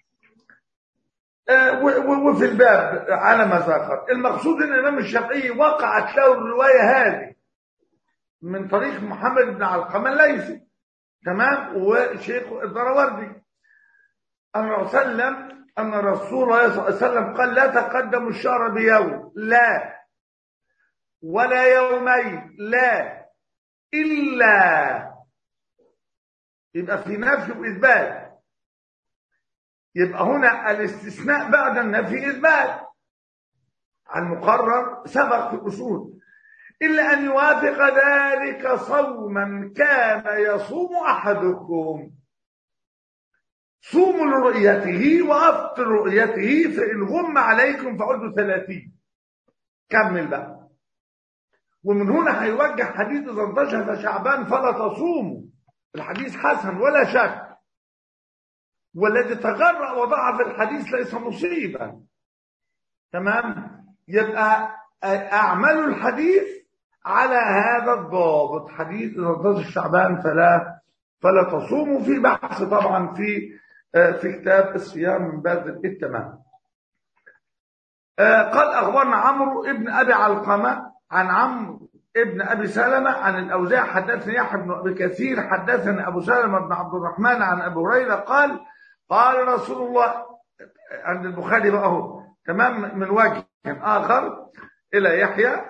آه وفي الباب على ما ذكر المقصود ان الامام الشافعي وقعت له الروايه هذه من طريق محمد بن علقمه الليثي تمام وشيخ الدراوردي ان وسلم ان رسول الله صلى الله عليه وسلم قال لا تقدموا الشهر بيوم لا ولا يومين لا الا يبقى في نفي وإثبات يبقى هنا الاستثناء بعد النفي إثبات المقرر سبق في الأصول إلا أن يوافق ذلك صوما كان يصوم أحدكم صوموا لرؤيته وأفطر رؤيته فإن غم عليكم فعدوا ثلاثين كمل بقى ومن هنا هيوجه حديث إذا انتشر شعبان فلا تصوموا الحديث حسن ولا شك والذي تغرأ وضعف الحديث ليس مصيبا تمام يبقى أعمل الحديث على هذا الضابط حديث إذا انتصر شعبان فلا فلا تصوموا في بحث طبعا في في كتاب الصيام من باب التمام قال أخبرنا عمرو ابن أبي علقمة عن عمرو ابن ابي سلمة عن الاوزاع حدثني يحيى بن ابي كثير حدثني ابو سلمة بن عبد الرحمن عن ابي هريره قال قال رسول الله عند البخاري بقى اهو تمام من وجه اخر الى يحيى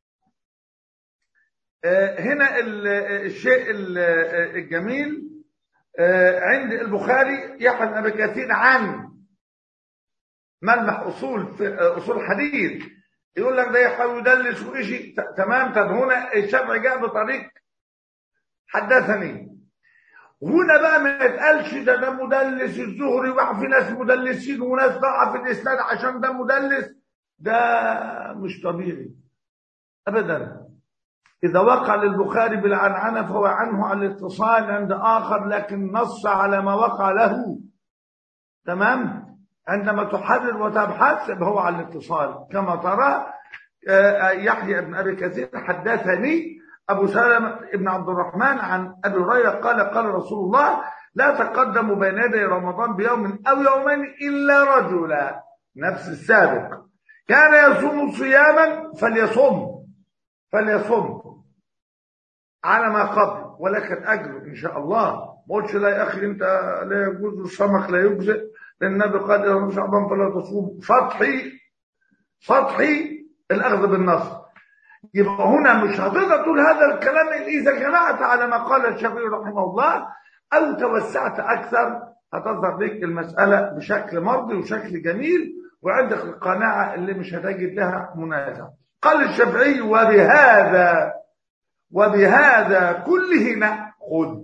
هنا الشيء الجميل عند البخاري يحيى بن ابي كثير عن ملمح اصول في اصول حديث يقول لك ده يحاول يدلس وإشي تمام طب هنا الشافعي جاء بطريق حدثني هنا بقى ما يتقالش ده ده مدلس الزهري وقع في ناس مدلسين وناس ضاع في الاسناد عشان ده مدلس ده مش طبيعي ابدا اذا وقع للبخاري بالعنعنه فهو عنه على الاتصال عند اخر لكن نص على ما وقع له تمام عندما تحرر وتبحث هو على الاتصال كما ترى يحيى بن ابي كثير حدثني ابو سلمة بن عبد الرحمن عن ابي هريره قال قال رسول الله لا تقدموا بين يدي رمضان بيوم او يومين الا رجلا نفس السابق كان يصوم صياما فليصم فليصم على ما قبل ولكن اجر ان شاء الله ما قلتش لا يا اخي انت لا يجوز السمك لا يجزئ لان النبي قال اذا لم شعبان فلا تصوم سطحي سطحي الاخذ بالنص يبقى هنا مش هتقدر تقول هذا الكلام اذا جمعت على ما قال الشافعي رحمه الله او توسعت اكثر هتظهر لك المساله بشكل مرضي وشكل جميل وعندك القناعه اللي مش هتجد لها منازع قال الشافعي وبهذا وبهذا كله ناخذ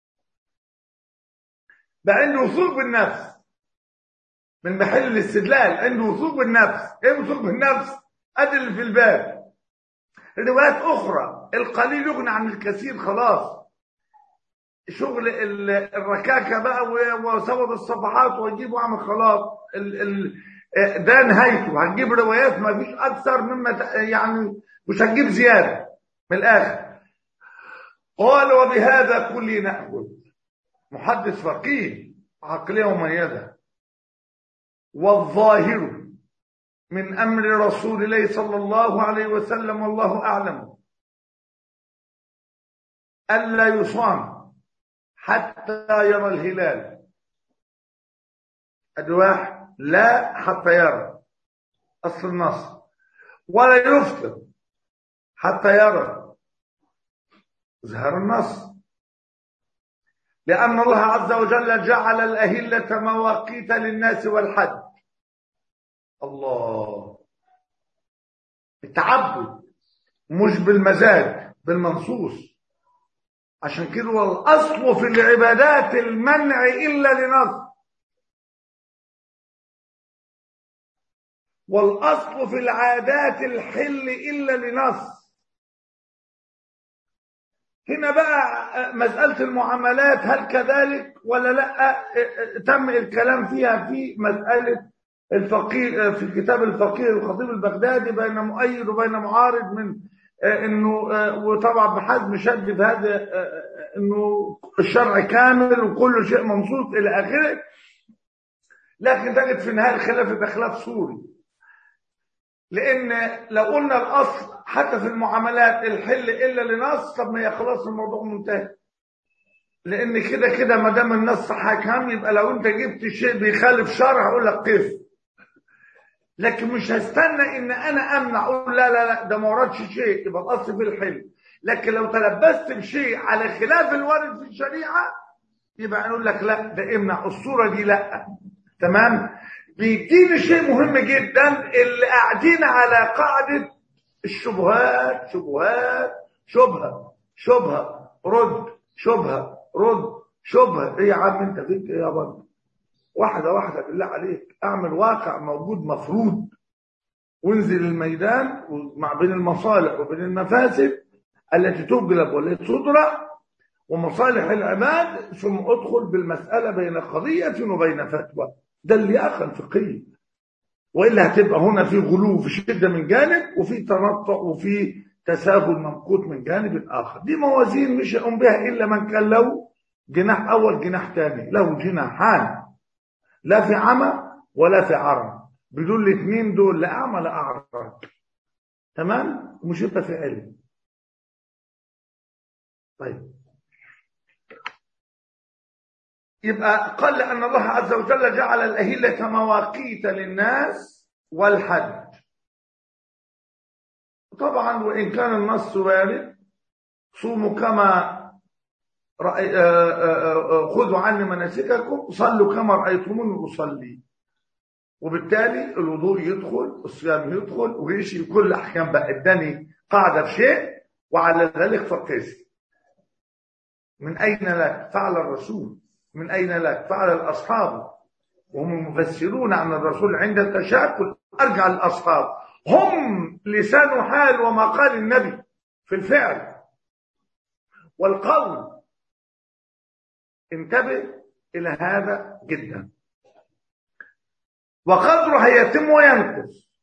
بقى عنده وثوق بالنفس من محل الاستدلال عنده وثوق بالنفس ايه وثوق بالنفس ادي اللي في الباب روايات اخرى القليل يغني عن الكثير خلاص شغل الركاكه بقى وسود الصفحات واجيب واعمل خلاص ال ال ده نهايته هتجيب روايات ما فيش اكثر مما يعني مش هتجيب زياده من الاخر قال وبهذا كل ناخذ محدث فقيه عقليه مميزه والظاهر من امر رسول الله صلى الله عليه وسلم والله اعلم الا يصام حتى يرى الهلال ادواح لا حتى يرى اصل النص ولا يفطر حتى يرى ظهر النص لأن الله عز وجل جعل الأهلة مواقيت للناس والحج الله التعبد مش بالمزاج بالمنصوص عشان كده الأصل في العبادات المنع إلا لنص والأصل في العادات الحل إلا لنص هنا بقى مسألة المعاملات هل كذلك ولا لا تم الكلام فيها في مسألة الفقيه في كتاب الفقيه الخطيب البغدادي بين مؤيد وبين معارض من انه وطبعا بحزم شد في هذا انه الشرع كامل وكل شيء منصوص الى اخره لكن تجد في النهايه الخلاف يبقى خلاف صوري لان لو قلنا الاصل حتى في المعاملات الحل الا لنص طب ما هي خلاص الموضوع منتهي لان كده كده ما دام النص حكم يبقى لو انت جبت شيء بيخالف شرع هقول لك قف لكن مش هستنى ان انا امنع اقول لا لا لا ده ما وردش شيء يبقى الاصل في الحل لكن لو تلبست بشيء على خلاف الوارد في الشريعه يبقى نقول لك لا ده امنع الصوره دي لا تمام بيديني شيء مهم جدا اللي قاعدين على قاعده الشبهات شبهات شبهه شبهه رد شبهه رد شبهه ايه يا عم انت فيك ايه يا بابا واحده واحده بالله عليك اعمل واقع موجود مفروض وانزل الميدان مع بين المصالح وبين المفاسد التي تجلب والتي تدرع ومصالح العباد ثم ادخل بالمساله بين قضيه وبين فتوى ده اللياقه الفقهيه والا هتبقى هنا في غلو في شده من جانب وفي تنطع وفي تساهل ممقوت من جانب اخر دي موازين مش يقوم بها الا من كان له جناح اول جناح ثاني له جناحان لا في عمى ولا في عرم بدون الاثنين دول لا اعمى لا اعرج تمام ومش يبقى في علم طيب يبقى قال لأن الله عز وجل جعل الأهلة مواقيت للناس والحج طبعا وإن كان النص وارد صوموا كما رأي خذوا عني مناسككم صلوا كما رأيتموني أصلي وبالتالي الوضوء يدخل الصيام يدخل ويشي كل أحكام بقى اداني قاعدة في شيء وعلى ذلك فقس من أين لك فعل الرسول من أين لك فعل الأصحاب وهم المفسرون عن الرسول عند التشاكل أرجع للأصحاب هم لسان حال وما قال النبي في الفعل والقول انتبه إلى هذا جدا وقدره يتم وينقص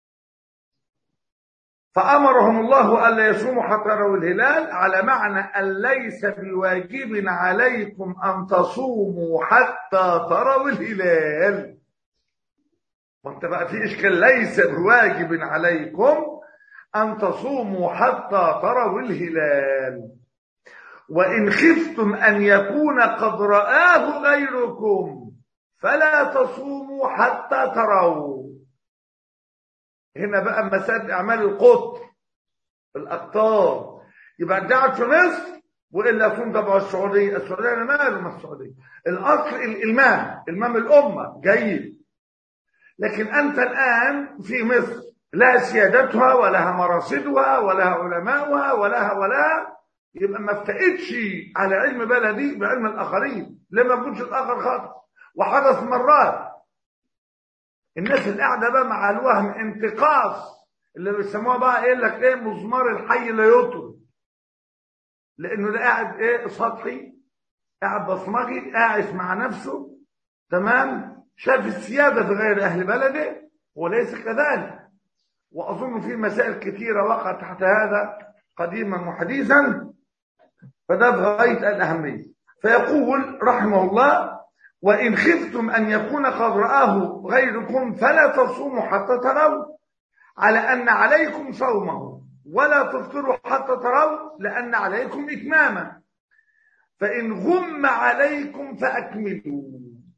فأمرهم الله ألا يصوموا حتى يروا الهلال على معنى أن ليس بواجب عليكم أن تصوموا حتى تروا الهلال وانت بقى في إشكال ليس بواجب عليكم أن تصوموا حتى تروا الهلال وإن خفتم أن يكون قد رآه غيركم فلا تصوموا حتى تروا هنا بقى مسائل أعمال القطر الأقطار يبقى أنت قاعد في مصر وإلا صوم تبع السعودية السعودية أنا ماله مع السعودية الأصل الإلمام إلمام الأمة جيد لكن أنت الآن في مصر لا سيادتها ولها مراصدها ولها علماؤها ولها ولها يبقى ما افتقدش على علم بلدي بعلم الآخرين لما يكونش الآخر خاطئ وحدث مرات الناس اللي قاعده بقى مع الوهم انتقاص اللي بيسموها بقى ايه لك ايه مزمار الحي لا يطرد لانه ده قاعد ايه سطحي قاعد بصمجي قاعد مع نفسه تمام شاف السياده في غير اهل بلده وليس كذلك واظن في مسائل كثيره وقعت تحت هذا قديما وحديثا فده بغايه الاهميه فيقول رحمه الله وإن خفتم أن يكون قد رآه غيركم فلا تصوموا حتى تروا على أن عليكم صومه ولا تفطروا حتى تروا لأن عليكم إتماما فإن غم عليكم فأكملوا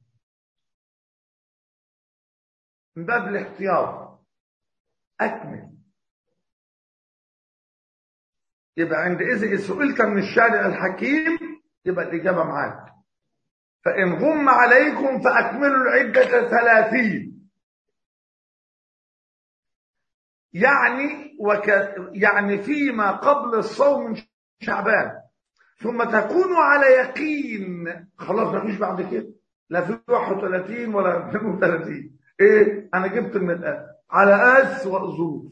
من باب الاحتياط أكمل يبقى عندئذ سئلت من الشارع الحكيم يبقى الإجابة معاك فإن غم عليكم فأكملوا العدة ثلاثين يعني وك يعني فيما قبل الصوم من شعبان ثم تكونوا على يقين خلاص ما فيش بعد كده لا في 31 ولا 32 ايه انا جبت من الان على اس وظروف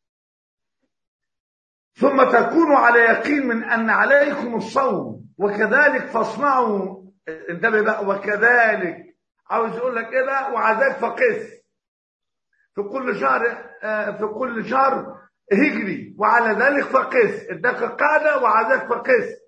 ثم تكونوا على يقين من ان عليكم الصوم وكذلك فاصنعوا انتبه بقى وكذلك عاوز يقول لك ايه بقى وعذاك فقس في كل شهر في كل شهر هجري وعلى ذلك فقس اداك القاعده وعذاك فقس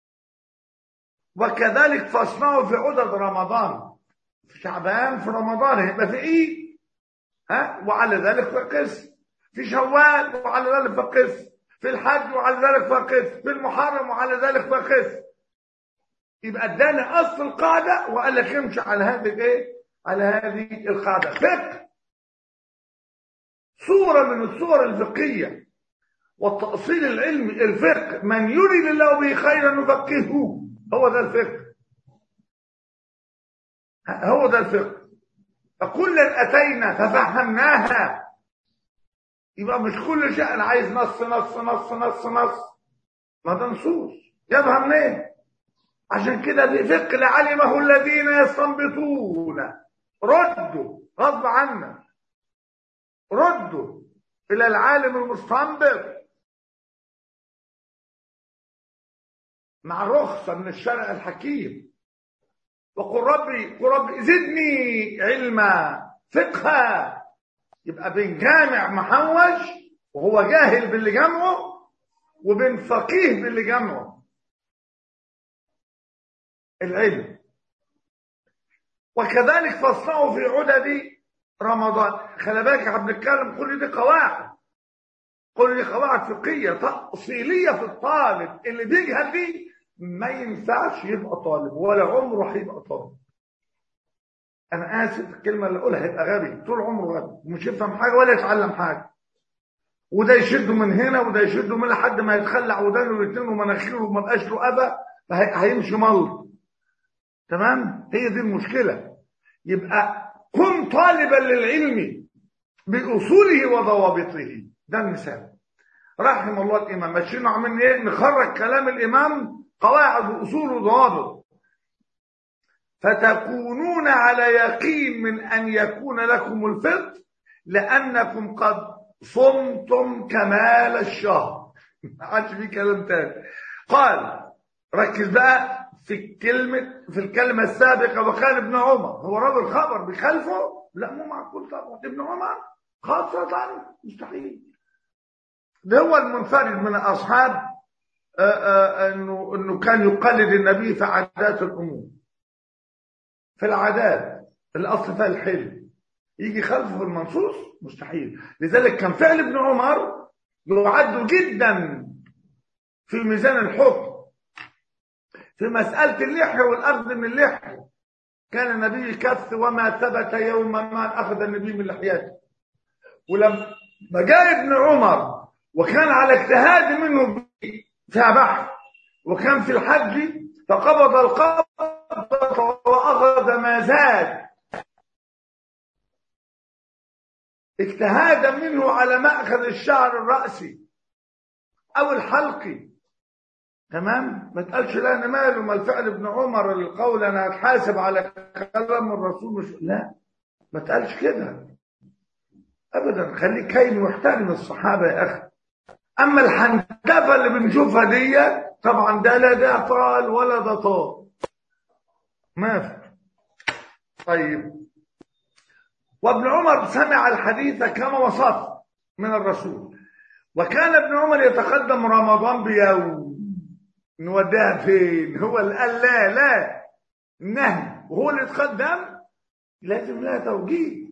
وكذلك فاصنعوا في عدد رمضان في شعبان في رمضان هيبقى في ايه ها وعلى ذلك فقس في شوال وعلى ذلك فقس في الحج وعلى ذلك فقس في المحرم وعلى ذلك فقس يبقى اداني اصل القاعده وقال لك امشي على هذه الايه على هذه القاعده فقه صوره من الصور الفقهيه والتاصيل العلمي الفقه من يريد الله به خيرا يفقهه هو ده الفقه هو ده الفقه فكلا اتينا ففهمناها يبقى مش كل شيء انا عايز نص نص نص نص نص ما ده نصوص يبقى منين عشان كده الفقه لعلمه الذين يستنبطون ردوا غصب عنا ردوا الى العالم المستنبط مع رخصة من الشرع الحكيم وقل ربي قل ربي زدني علما فقها يبقى بين جامع محوج وهو جاهل باللي جمعه وبين فقيه باللي جمعه العلم وكذلك فاصنعوا في عدد رمضان خلي بالك احنا بنتكلم كل دي قواعد كل دي قواعد فقهيه تاصيليه في الطالب اللي بيجهل دي ما ينفعش يبقى طالب ولا عمره هيبقى طالب انا اسف الكلمه اللي اقولها هيبقى غبي طول عمره غبي ومش يفهم حاجه ولا يتعلم حاجه وده يشده من هنا وده يشده من لحد ما يتخلع ودانه الاثنين ومناخيره وما بقاش له ابا هيمشي ملط تمام هي دي المشكله يبقى كن طالبا للعلم باصوله وضوابطه ده المثال رحم الله الامام ماشيين عاملين ايه نخرج كلام الامام قواعد واصول وضوابط فتكونون على يقين من ان يكون لكم الفطر لانكم قد صمتم كمال الشهر ما عادش في كلام تاني قال ركز بقى في الكلمة في الكلمة السابقة وكان ابن عمر هو راجل خبر بخلفه لا مو معقول طبعا ابن عمر خاصة مستحيل ده هو المنفرد من الأصحاب انه انه كان يقلد النبي في عادات الامور في العادات الاصل فيها الحلم يجي خلفه في المنصوص مستحيل لذلك كان فعل ابن عمر يعد جدا في ميزان الحكم في مسألة اللحية والأخذ من اللحية كان النبي يكف وما ثبت يوم ما أخذ النبي من لحيته ولما جاء ابن عمر وكان على اجتهاد منه فيها بحث وكان في الحج فقبض القبضة وأخذ ما زاد اجتهادا منه على مأخذ الشعر الرأسي أو الحلقي تمام ما تقالش لا انا ماله ما الفعل ابن عمر القول انا هتحاسب على كلام الرسول مش لا ما تقالش كده ابدا خليك كاين واحترم الصحابه يا اخي اما الحنتفه اللي بنشوفها دي طبعا ده لا ده طال ولا ده طال ما في طيب وابن عمر سمع الحديث كما وصف من الرسول وكان ابن عمر يتقدم رمضان بيوم نوديها فين هو اللي قال لا لا نهي وهو اللي يتقدم لازم لها توجيه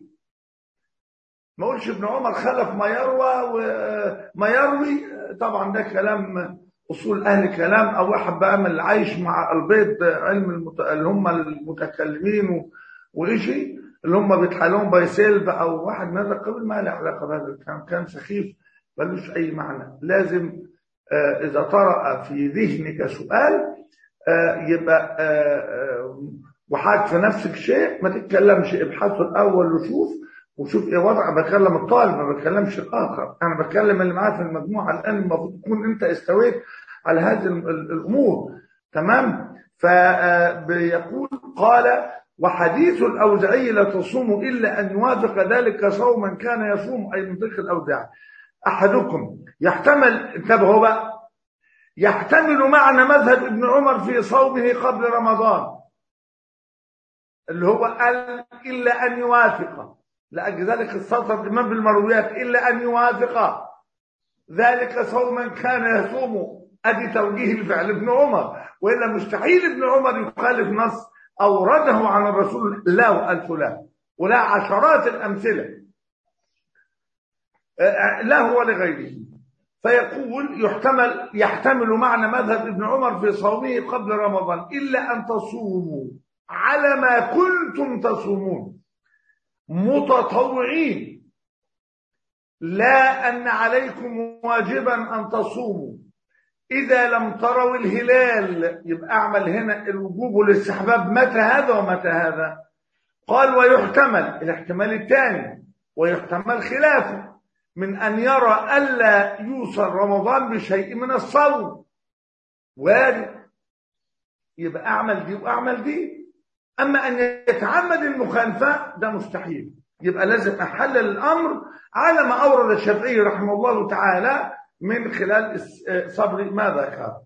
ما اقولش ابن عمر خلف ما يروى وما يروي طبعا ده كلام اصول اهل كلام او واحد بقى من اللي عايش مع البيض علم المت... اللي هم المتكلمين و... وإشي اللي هم بيتحالون بايسيلف او واحد من هذا القبيل ما له علاقه بهذا الكلام كان سخيف ملوش اي معنى لازم آه اذا طرأ في ذهنك سؤال آه يبقى آه وحاك في نفسك شيء ما تتكلمش ابحثه الاول وشوف وشوف ايه وضع بكلم الطالب ما بكلمش الاخر انا بكلم اللي معاه في المجموعه الان المفروض تكون انت استويت على هذه الامور تمام فبيقول قال وحديث الاوزعي لا تصوم الا ان يوافق ذلك صوما كان يصوم اي من تلك الاوزاع احدكم يحتمل انتبهوا بقى يحتمل معنى مذهب ابن عمر في صومه قبل رمضان اللي هو قال الا ان يوافق لأجل ذلك السطر الإمام بالمرويات إلا أن يوافق ذلك صوما كان يصوم أدي توجيه الفعل ابن عمر وإلا مستحيل ابن عمر يخالف نص أورده عن الرسول لا الفلان ولا عشرات الأمثلة له ولغيره فيقول يحتمل يحتمل معنى مذهب ابن عمر في صومه قبل رمضان إلا أن تصوموا على ما كنتم تصومون متطوعين لا أن عليكم واجبا أن تصوموا إذا لم تروا الهلال يبقى أعمل هنا الوجوب والاستحباب متى هذا ومتى هذا قال ويحتمل الاحتمال الثاني ويحتمل خلافه من أن يرى ألا يوصل رمضان بشيء من الصوم وارد يبقى أعمل دي وأعمل دي أما أن يتعمد المخالفة ده مستحيل يبقى لازم أحلل الأمر على ما أورد الشافعي رحمه الله تعالى من خلال صبر ما ذكر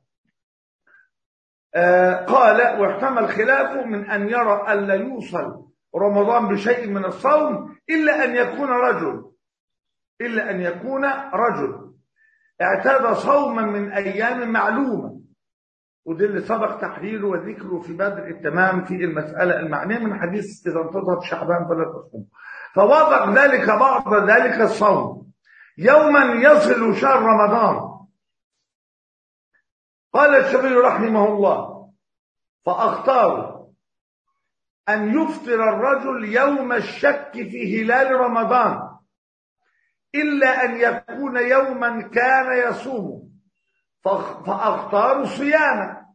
آه قال واحتمل خلافه من أن يرى ألا يوصل رمضان بشيء من الصوم إلا أن يكون رجل إلا أن يكون رجل اعتاد صوما من أيام معلومة وده اللي سبق تحليله وذكره في بدء التمام في المسألة المعنية من حديث إذا انتظر شعبان فلا تصوم فوضع ذلك بعض ذلك الصوم يوما يصل شهر رمضان قال الشافعي رحمه الله فأختار أن يفطر الرجل يوم الشك في هلال رمضان إلا أن يكون يوما كان يصوم فأختار صياما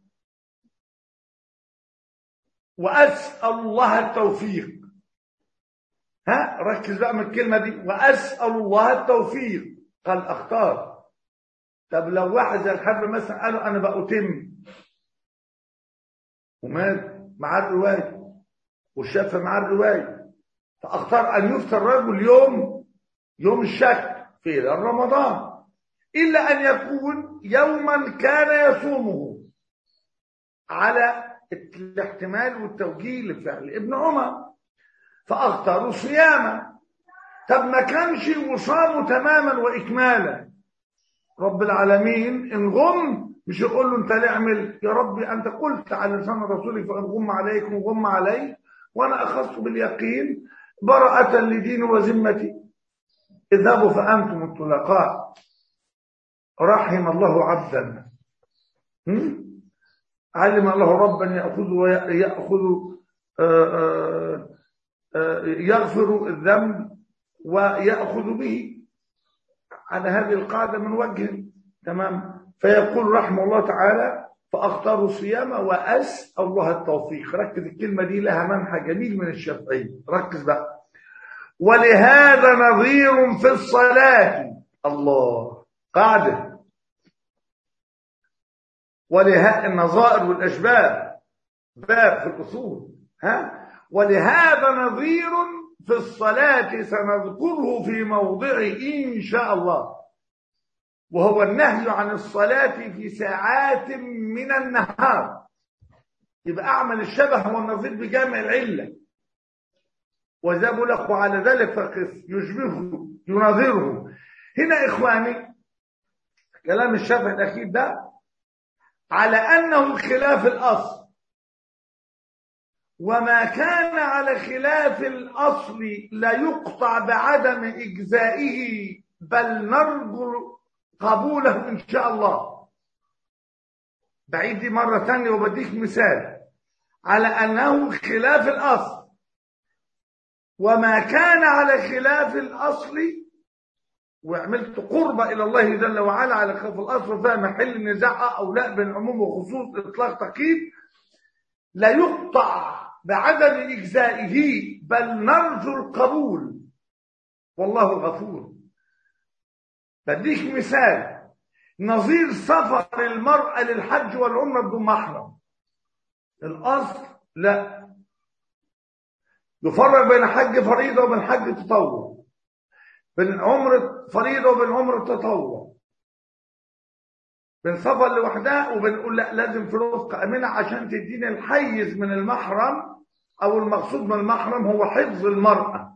وأسأل الله التوفيق ها ركز بقى من الكلمة دي وأسأل الله التوفيق قال أختار طب لو واحد زي الحرب مثلا قالوا أنا بأتم ومات مع الرواية والشافع مع الرواية فأختار أن يفطر الرجل يوم يوم الشك في رمضان إلا أن يكون يوما كان يصومه على الاحتمال والتوجيه لفعل ابن عمر فأختاروا صياما طب ما كانش وصاموا تماما وإكمالا رب العالمين إن غم مش يقول له أنت ليه اعمل يا ربي أنت قلت على لسان رسولك فإن غم عليكم غم علي وأنا أخص باليقين براءة لدين وذمتي اذهبوا فأنتم الطلقاء رحم الله عبدا علم الله ربا يأخذ ويأخذ آه، آه، آه، يغفر الذنب ويأخذ به على هذه القاعدة من وجه تمام فيقول رحمه الله تعالى فأختار الصيام وأسأل الله التوفيق ركز الكلمة دي لها منحى جميل من الشافعي ركز بقى ولهذا نظير في الصلاة الله قاعدة ولها النظائر والأشباه باب في الأصول ها ولهذا نظير في الصلاة سنذكره في موضعه إن شاء الله وهو النهي عن الصلاة في ساعات من النهار يبقى أعمل الشبه والنظير بجامع العلة وذا لك وعلى ذلك فقس يشبهه يناظره هنا إخواني كلام الشبه الأخير ده على أنه خلاف الأصل وما كان على خلاف الأصل لا يقطع بعدم إجزائه بل نرجو قبوله إن شاء الله بعيد دي مرة ثانية وبديك مثال على أنه خلاف الأصل وما كان على خلاف الأصل وعملت قربة إلى الله جل وعلا على خلاف الأصل فيها محل النزاع أو لا بين عموم وخصوص إطلاق تقييد لا يقطع بعدم إجزائه بل نرجو القبول والله غفور بديك مثال نظير سفر المرأة للحج والعمرة بدون محرم الأصل لا يفرق بين حج فريضة وبين حج تطوع بين عمرة فريضة وبين عمرة تطوع بين سفر لوحدها وبنقول لا لازم في رفقة أمينة عشان تديني الحيز من المحرم أو المقصود من المحرم هو حفظ المرأة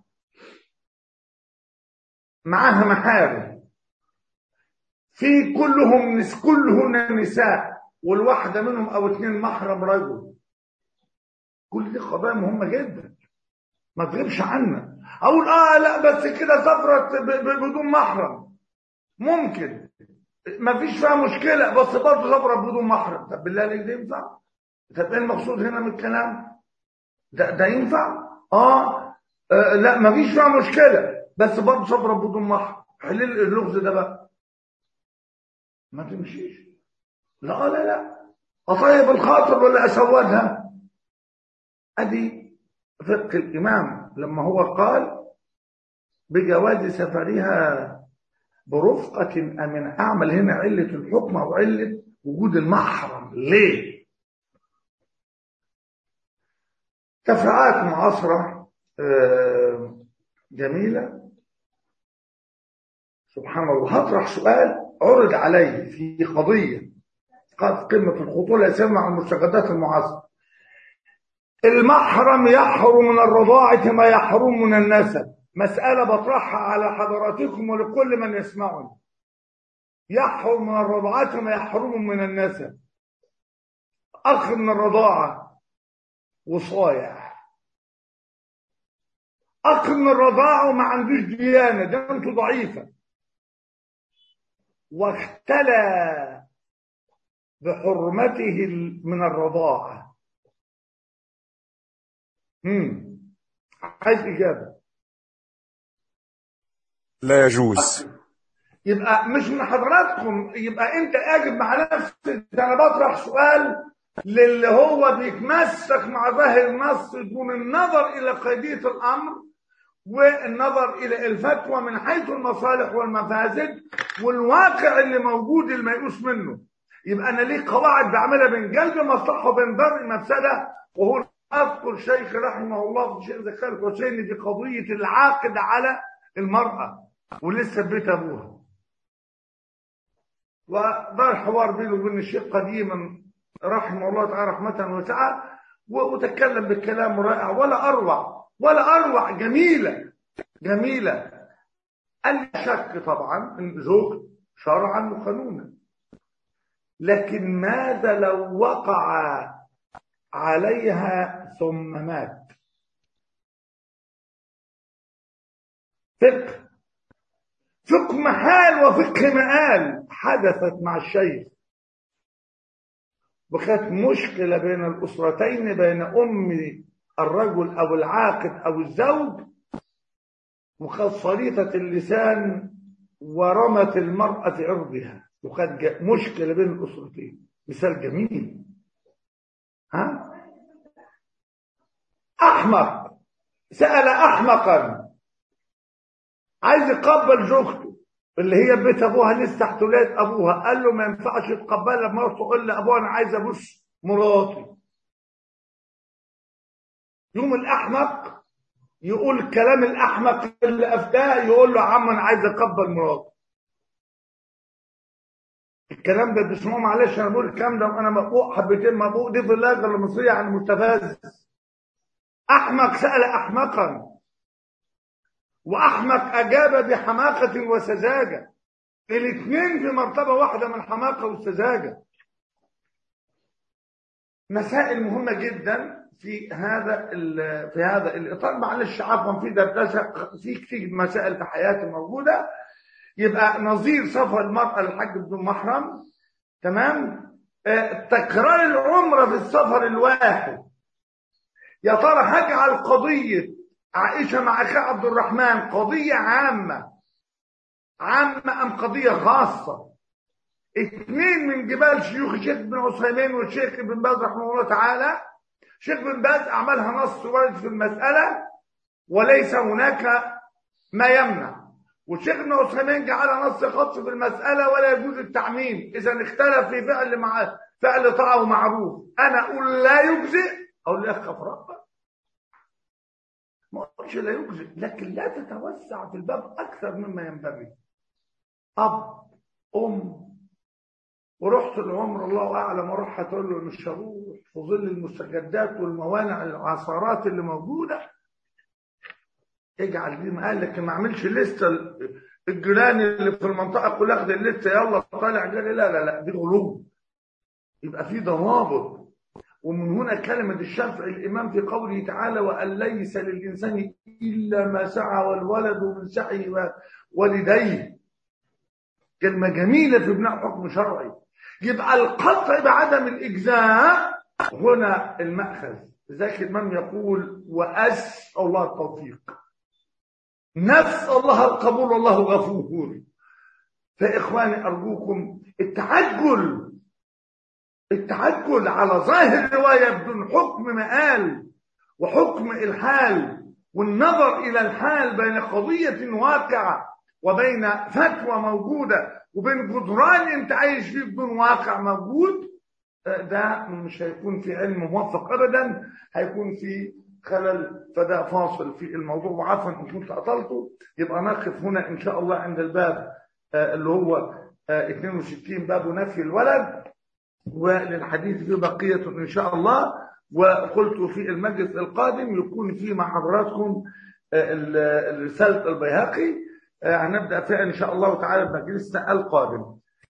معاها محارم في كلهم نس كلهن نساء والواحدة منهم أو اتنين محرم رجل كل دي قضايا مهمة جدا ما تغيبش عنا أقول آه لا بس كده سفرت بدون محرم ممكن ما فيش فيها مشكلة بس برضه سفرت بدون محرم طب بالله عليك ده ينفع؟ طب ايه المقصود هنا من الكلام؟ ده ده ينفع؟ آه, آه لا ما فيش فيها مشكلة بس برضه سفرت بدون محرم حل اللغز ده بقى ما تمشيش لا لا لا أطيب الخاطر ولا أسودها أدي فقه الإمام لما هو قال بجواز سفرها برفقة أمن أعمل هنا علة الحكم أو علة وجود المحرم ليه تفرعات معاصرة جميلة سبحان الله هطرح سؤال عرض علي في قضية قد قمة الخطولة يسمى المستجدات المعاصرة المحرم يحرم من الرضاعة ما يحرم من النسب مسألة بطرحها على حضراتكم ولكل من يسمعني يحرم من الرضاعة ما يحرم من النسب أخ من الرضاعة وصايع أخ من الرضاعة وما عندوش ديانة ديانته ضعيفة واختلى بحرمته من الرضاعة امم عايز إجابة لا يجوز يبقى مش من حضراتكم يبقى انت اجب مع نفسك انا بطرح سؤال للي هو بيتمسك مع ظاهر النص دون النظر الى قضيه الامر والنظر الى الفتوى من حيث المصالح والمفاسد والواقع اللي موجود الميؤوس منه يبقى انا ليه قواعد بعملها بين جلب مصلحه وبين درء المفسده وهو اذكر شيخ رحمه الله الشيخ زكريا الحسيني في قضيه العاقد على المراه ولسه في بيت ابوها ودار حوار بينه وبين الشيخ قديما رحمه الله تعالى رحمة واسعة وتكلم بالكلام رائع ولا أروع ولا أروع جميلة جميلة قال شك طبعا ان زوج شرعا وقانونا لكن ماذا لو وقع عليها ثم مات فقه فقه محال وفقه مآل حدثت مع الشيخ وكانت مشكلة بين الأسرتين بين أم الرجل أو العاقد أو الزوج وكانت صليطة اللسان ورمت المرأة عرضها وكانت جا- مشكلة بين الأسرتين مثال جميل ها أحمق سأل أحمقا عايز يقبل زوجته اللي هي بيت ابوها لسه تحت ولاد ابوها قال له ما ينفعش تقبلها مرته الا ابوها انا عايز ابص مراتي يوم الاحمق يقول كلام الاحمق اللي افتاه يقول له يا عم انا عايز اقبل مراتي الكلام ده بتسمعوه معلش انا بقول الكلام ده وانا مبقوق حبتين مبقوق دي في اللهجه المصريه يعني مستفز احمق سال احمقا واحمق اجاب بحماقه وسذاجه الاثنين في مرتبه واحده من حماقه وسذاجه مسائل مهمه جدا في هذا ال- في هذا الاطار معلش عفوا في دردشه في كتير مسائل في حياتي موجوده يبقى نظير سفر المراه للحج بدون محرم تمام آه، تكرار العمره في السفر الواحد يا ترى هجعل قضيه عائشه مع اخي عبد الرحمن قضيه عامه عامه ام قضيه خاصه اثنين من جبال شيوخ الشيخ بن عثيمين والشيخ ابن باز رحمه الله تعالى شيخ بن باز اعملها نص ورد في المساله وليس هناك ما يمنع والشيخ ابن عثيمين جعلها نص خاص في المساله ولا يجوز التعميم اذا اختلف في فعل مع فعل طاعه ومعروف انا اقول لا يجزئ او لا يخف ربك ما اقولش لا يجزئ لكن لا تتوسع في الباب اكثر مما ينبغي اب ام ورحت العمر الله اعلم اروح هتقول له مش هروح في ظل المستجدات والموانع العثرات اللي موجوده اجعل دي قال لك ما اعملش لسه الجيران اللي في المنطقه كلها اخد اللسه يلا طالع جري لا لا لا دي غلو يبقى في ضوابط ومن هنا كلمة الشافعي الإمام في قوله تعالى وأن ليس للإنسان إلا ما سعى والولد من سعي والديه كلمة جميلة في بناء حكم شرعي يبقى القطع بعدم الإجزاء هنا المأخذ ذاك الإمام يقول وأسأل الله التوفيق نسأل الله القبول والله غفور فإخواني أرجوكم التعجل التعجل على ظاهر الرواية بدون حكم مآل وحكم الحال والنظر إلى الحال بين قضية واقعة وبين فتوى موجودة وبين جدران انت عايش فيه بدون واقع موجود ده مش هيكون في علم موفق ابدا هيكون في خلل فده فاصل في الموضوع وعفوا ان كنت اطلته يبقى نقف هنا ان شاء الله عند الباب اللي هو 62 باب نفي الولد وللحديث فيه بقية إن شاء الله وقلت في المجلس القادم يكون فيه مع حضراتكم رسالة البيهقي هنبدأ فيها إن شاء الله تعالى بمجلسنا القادم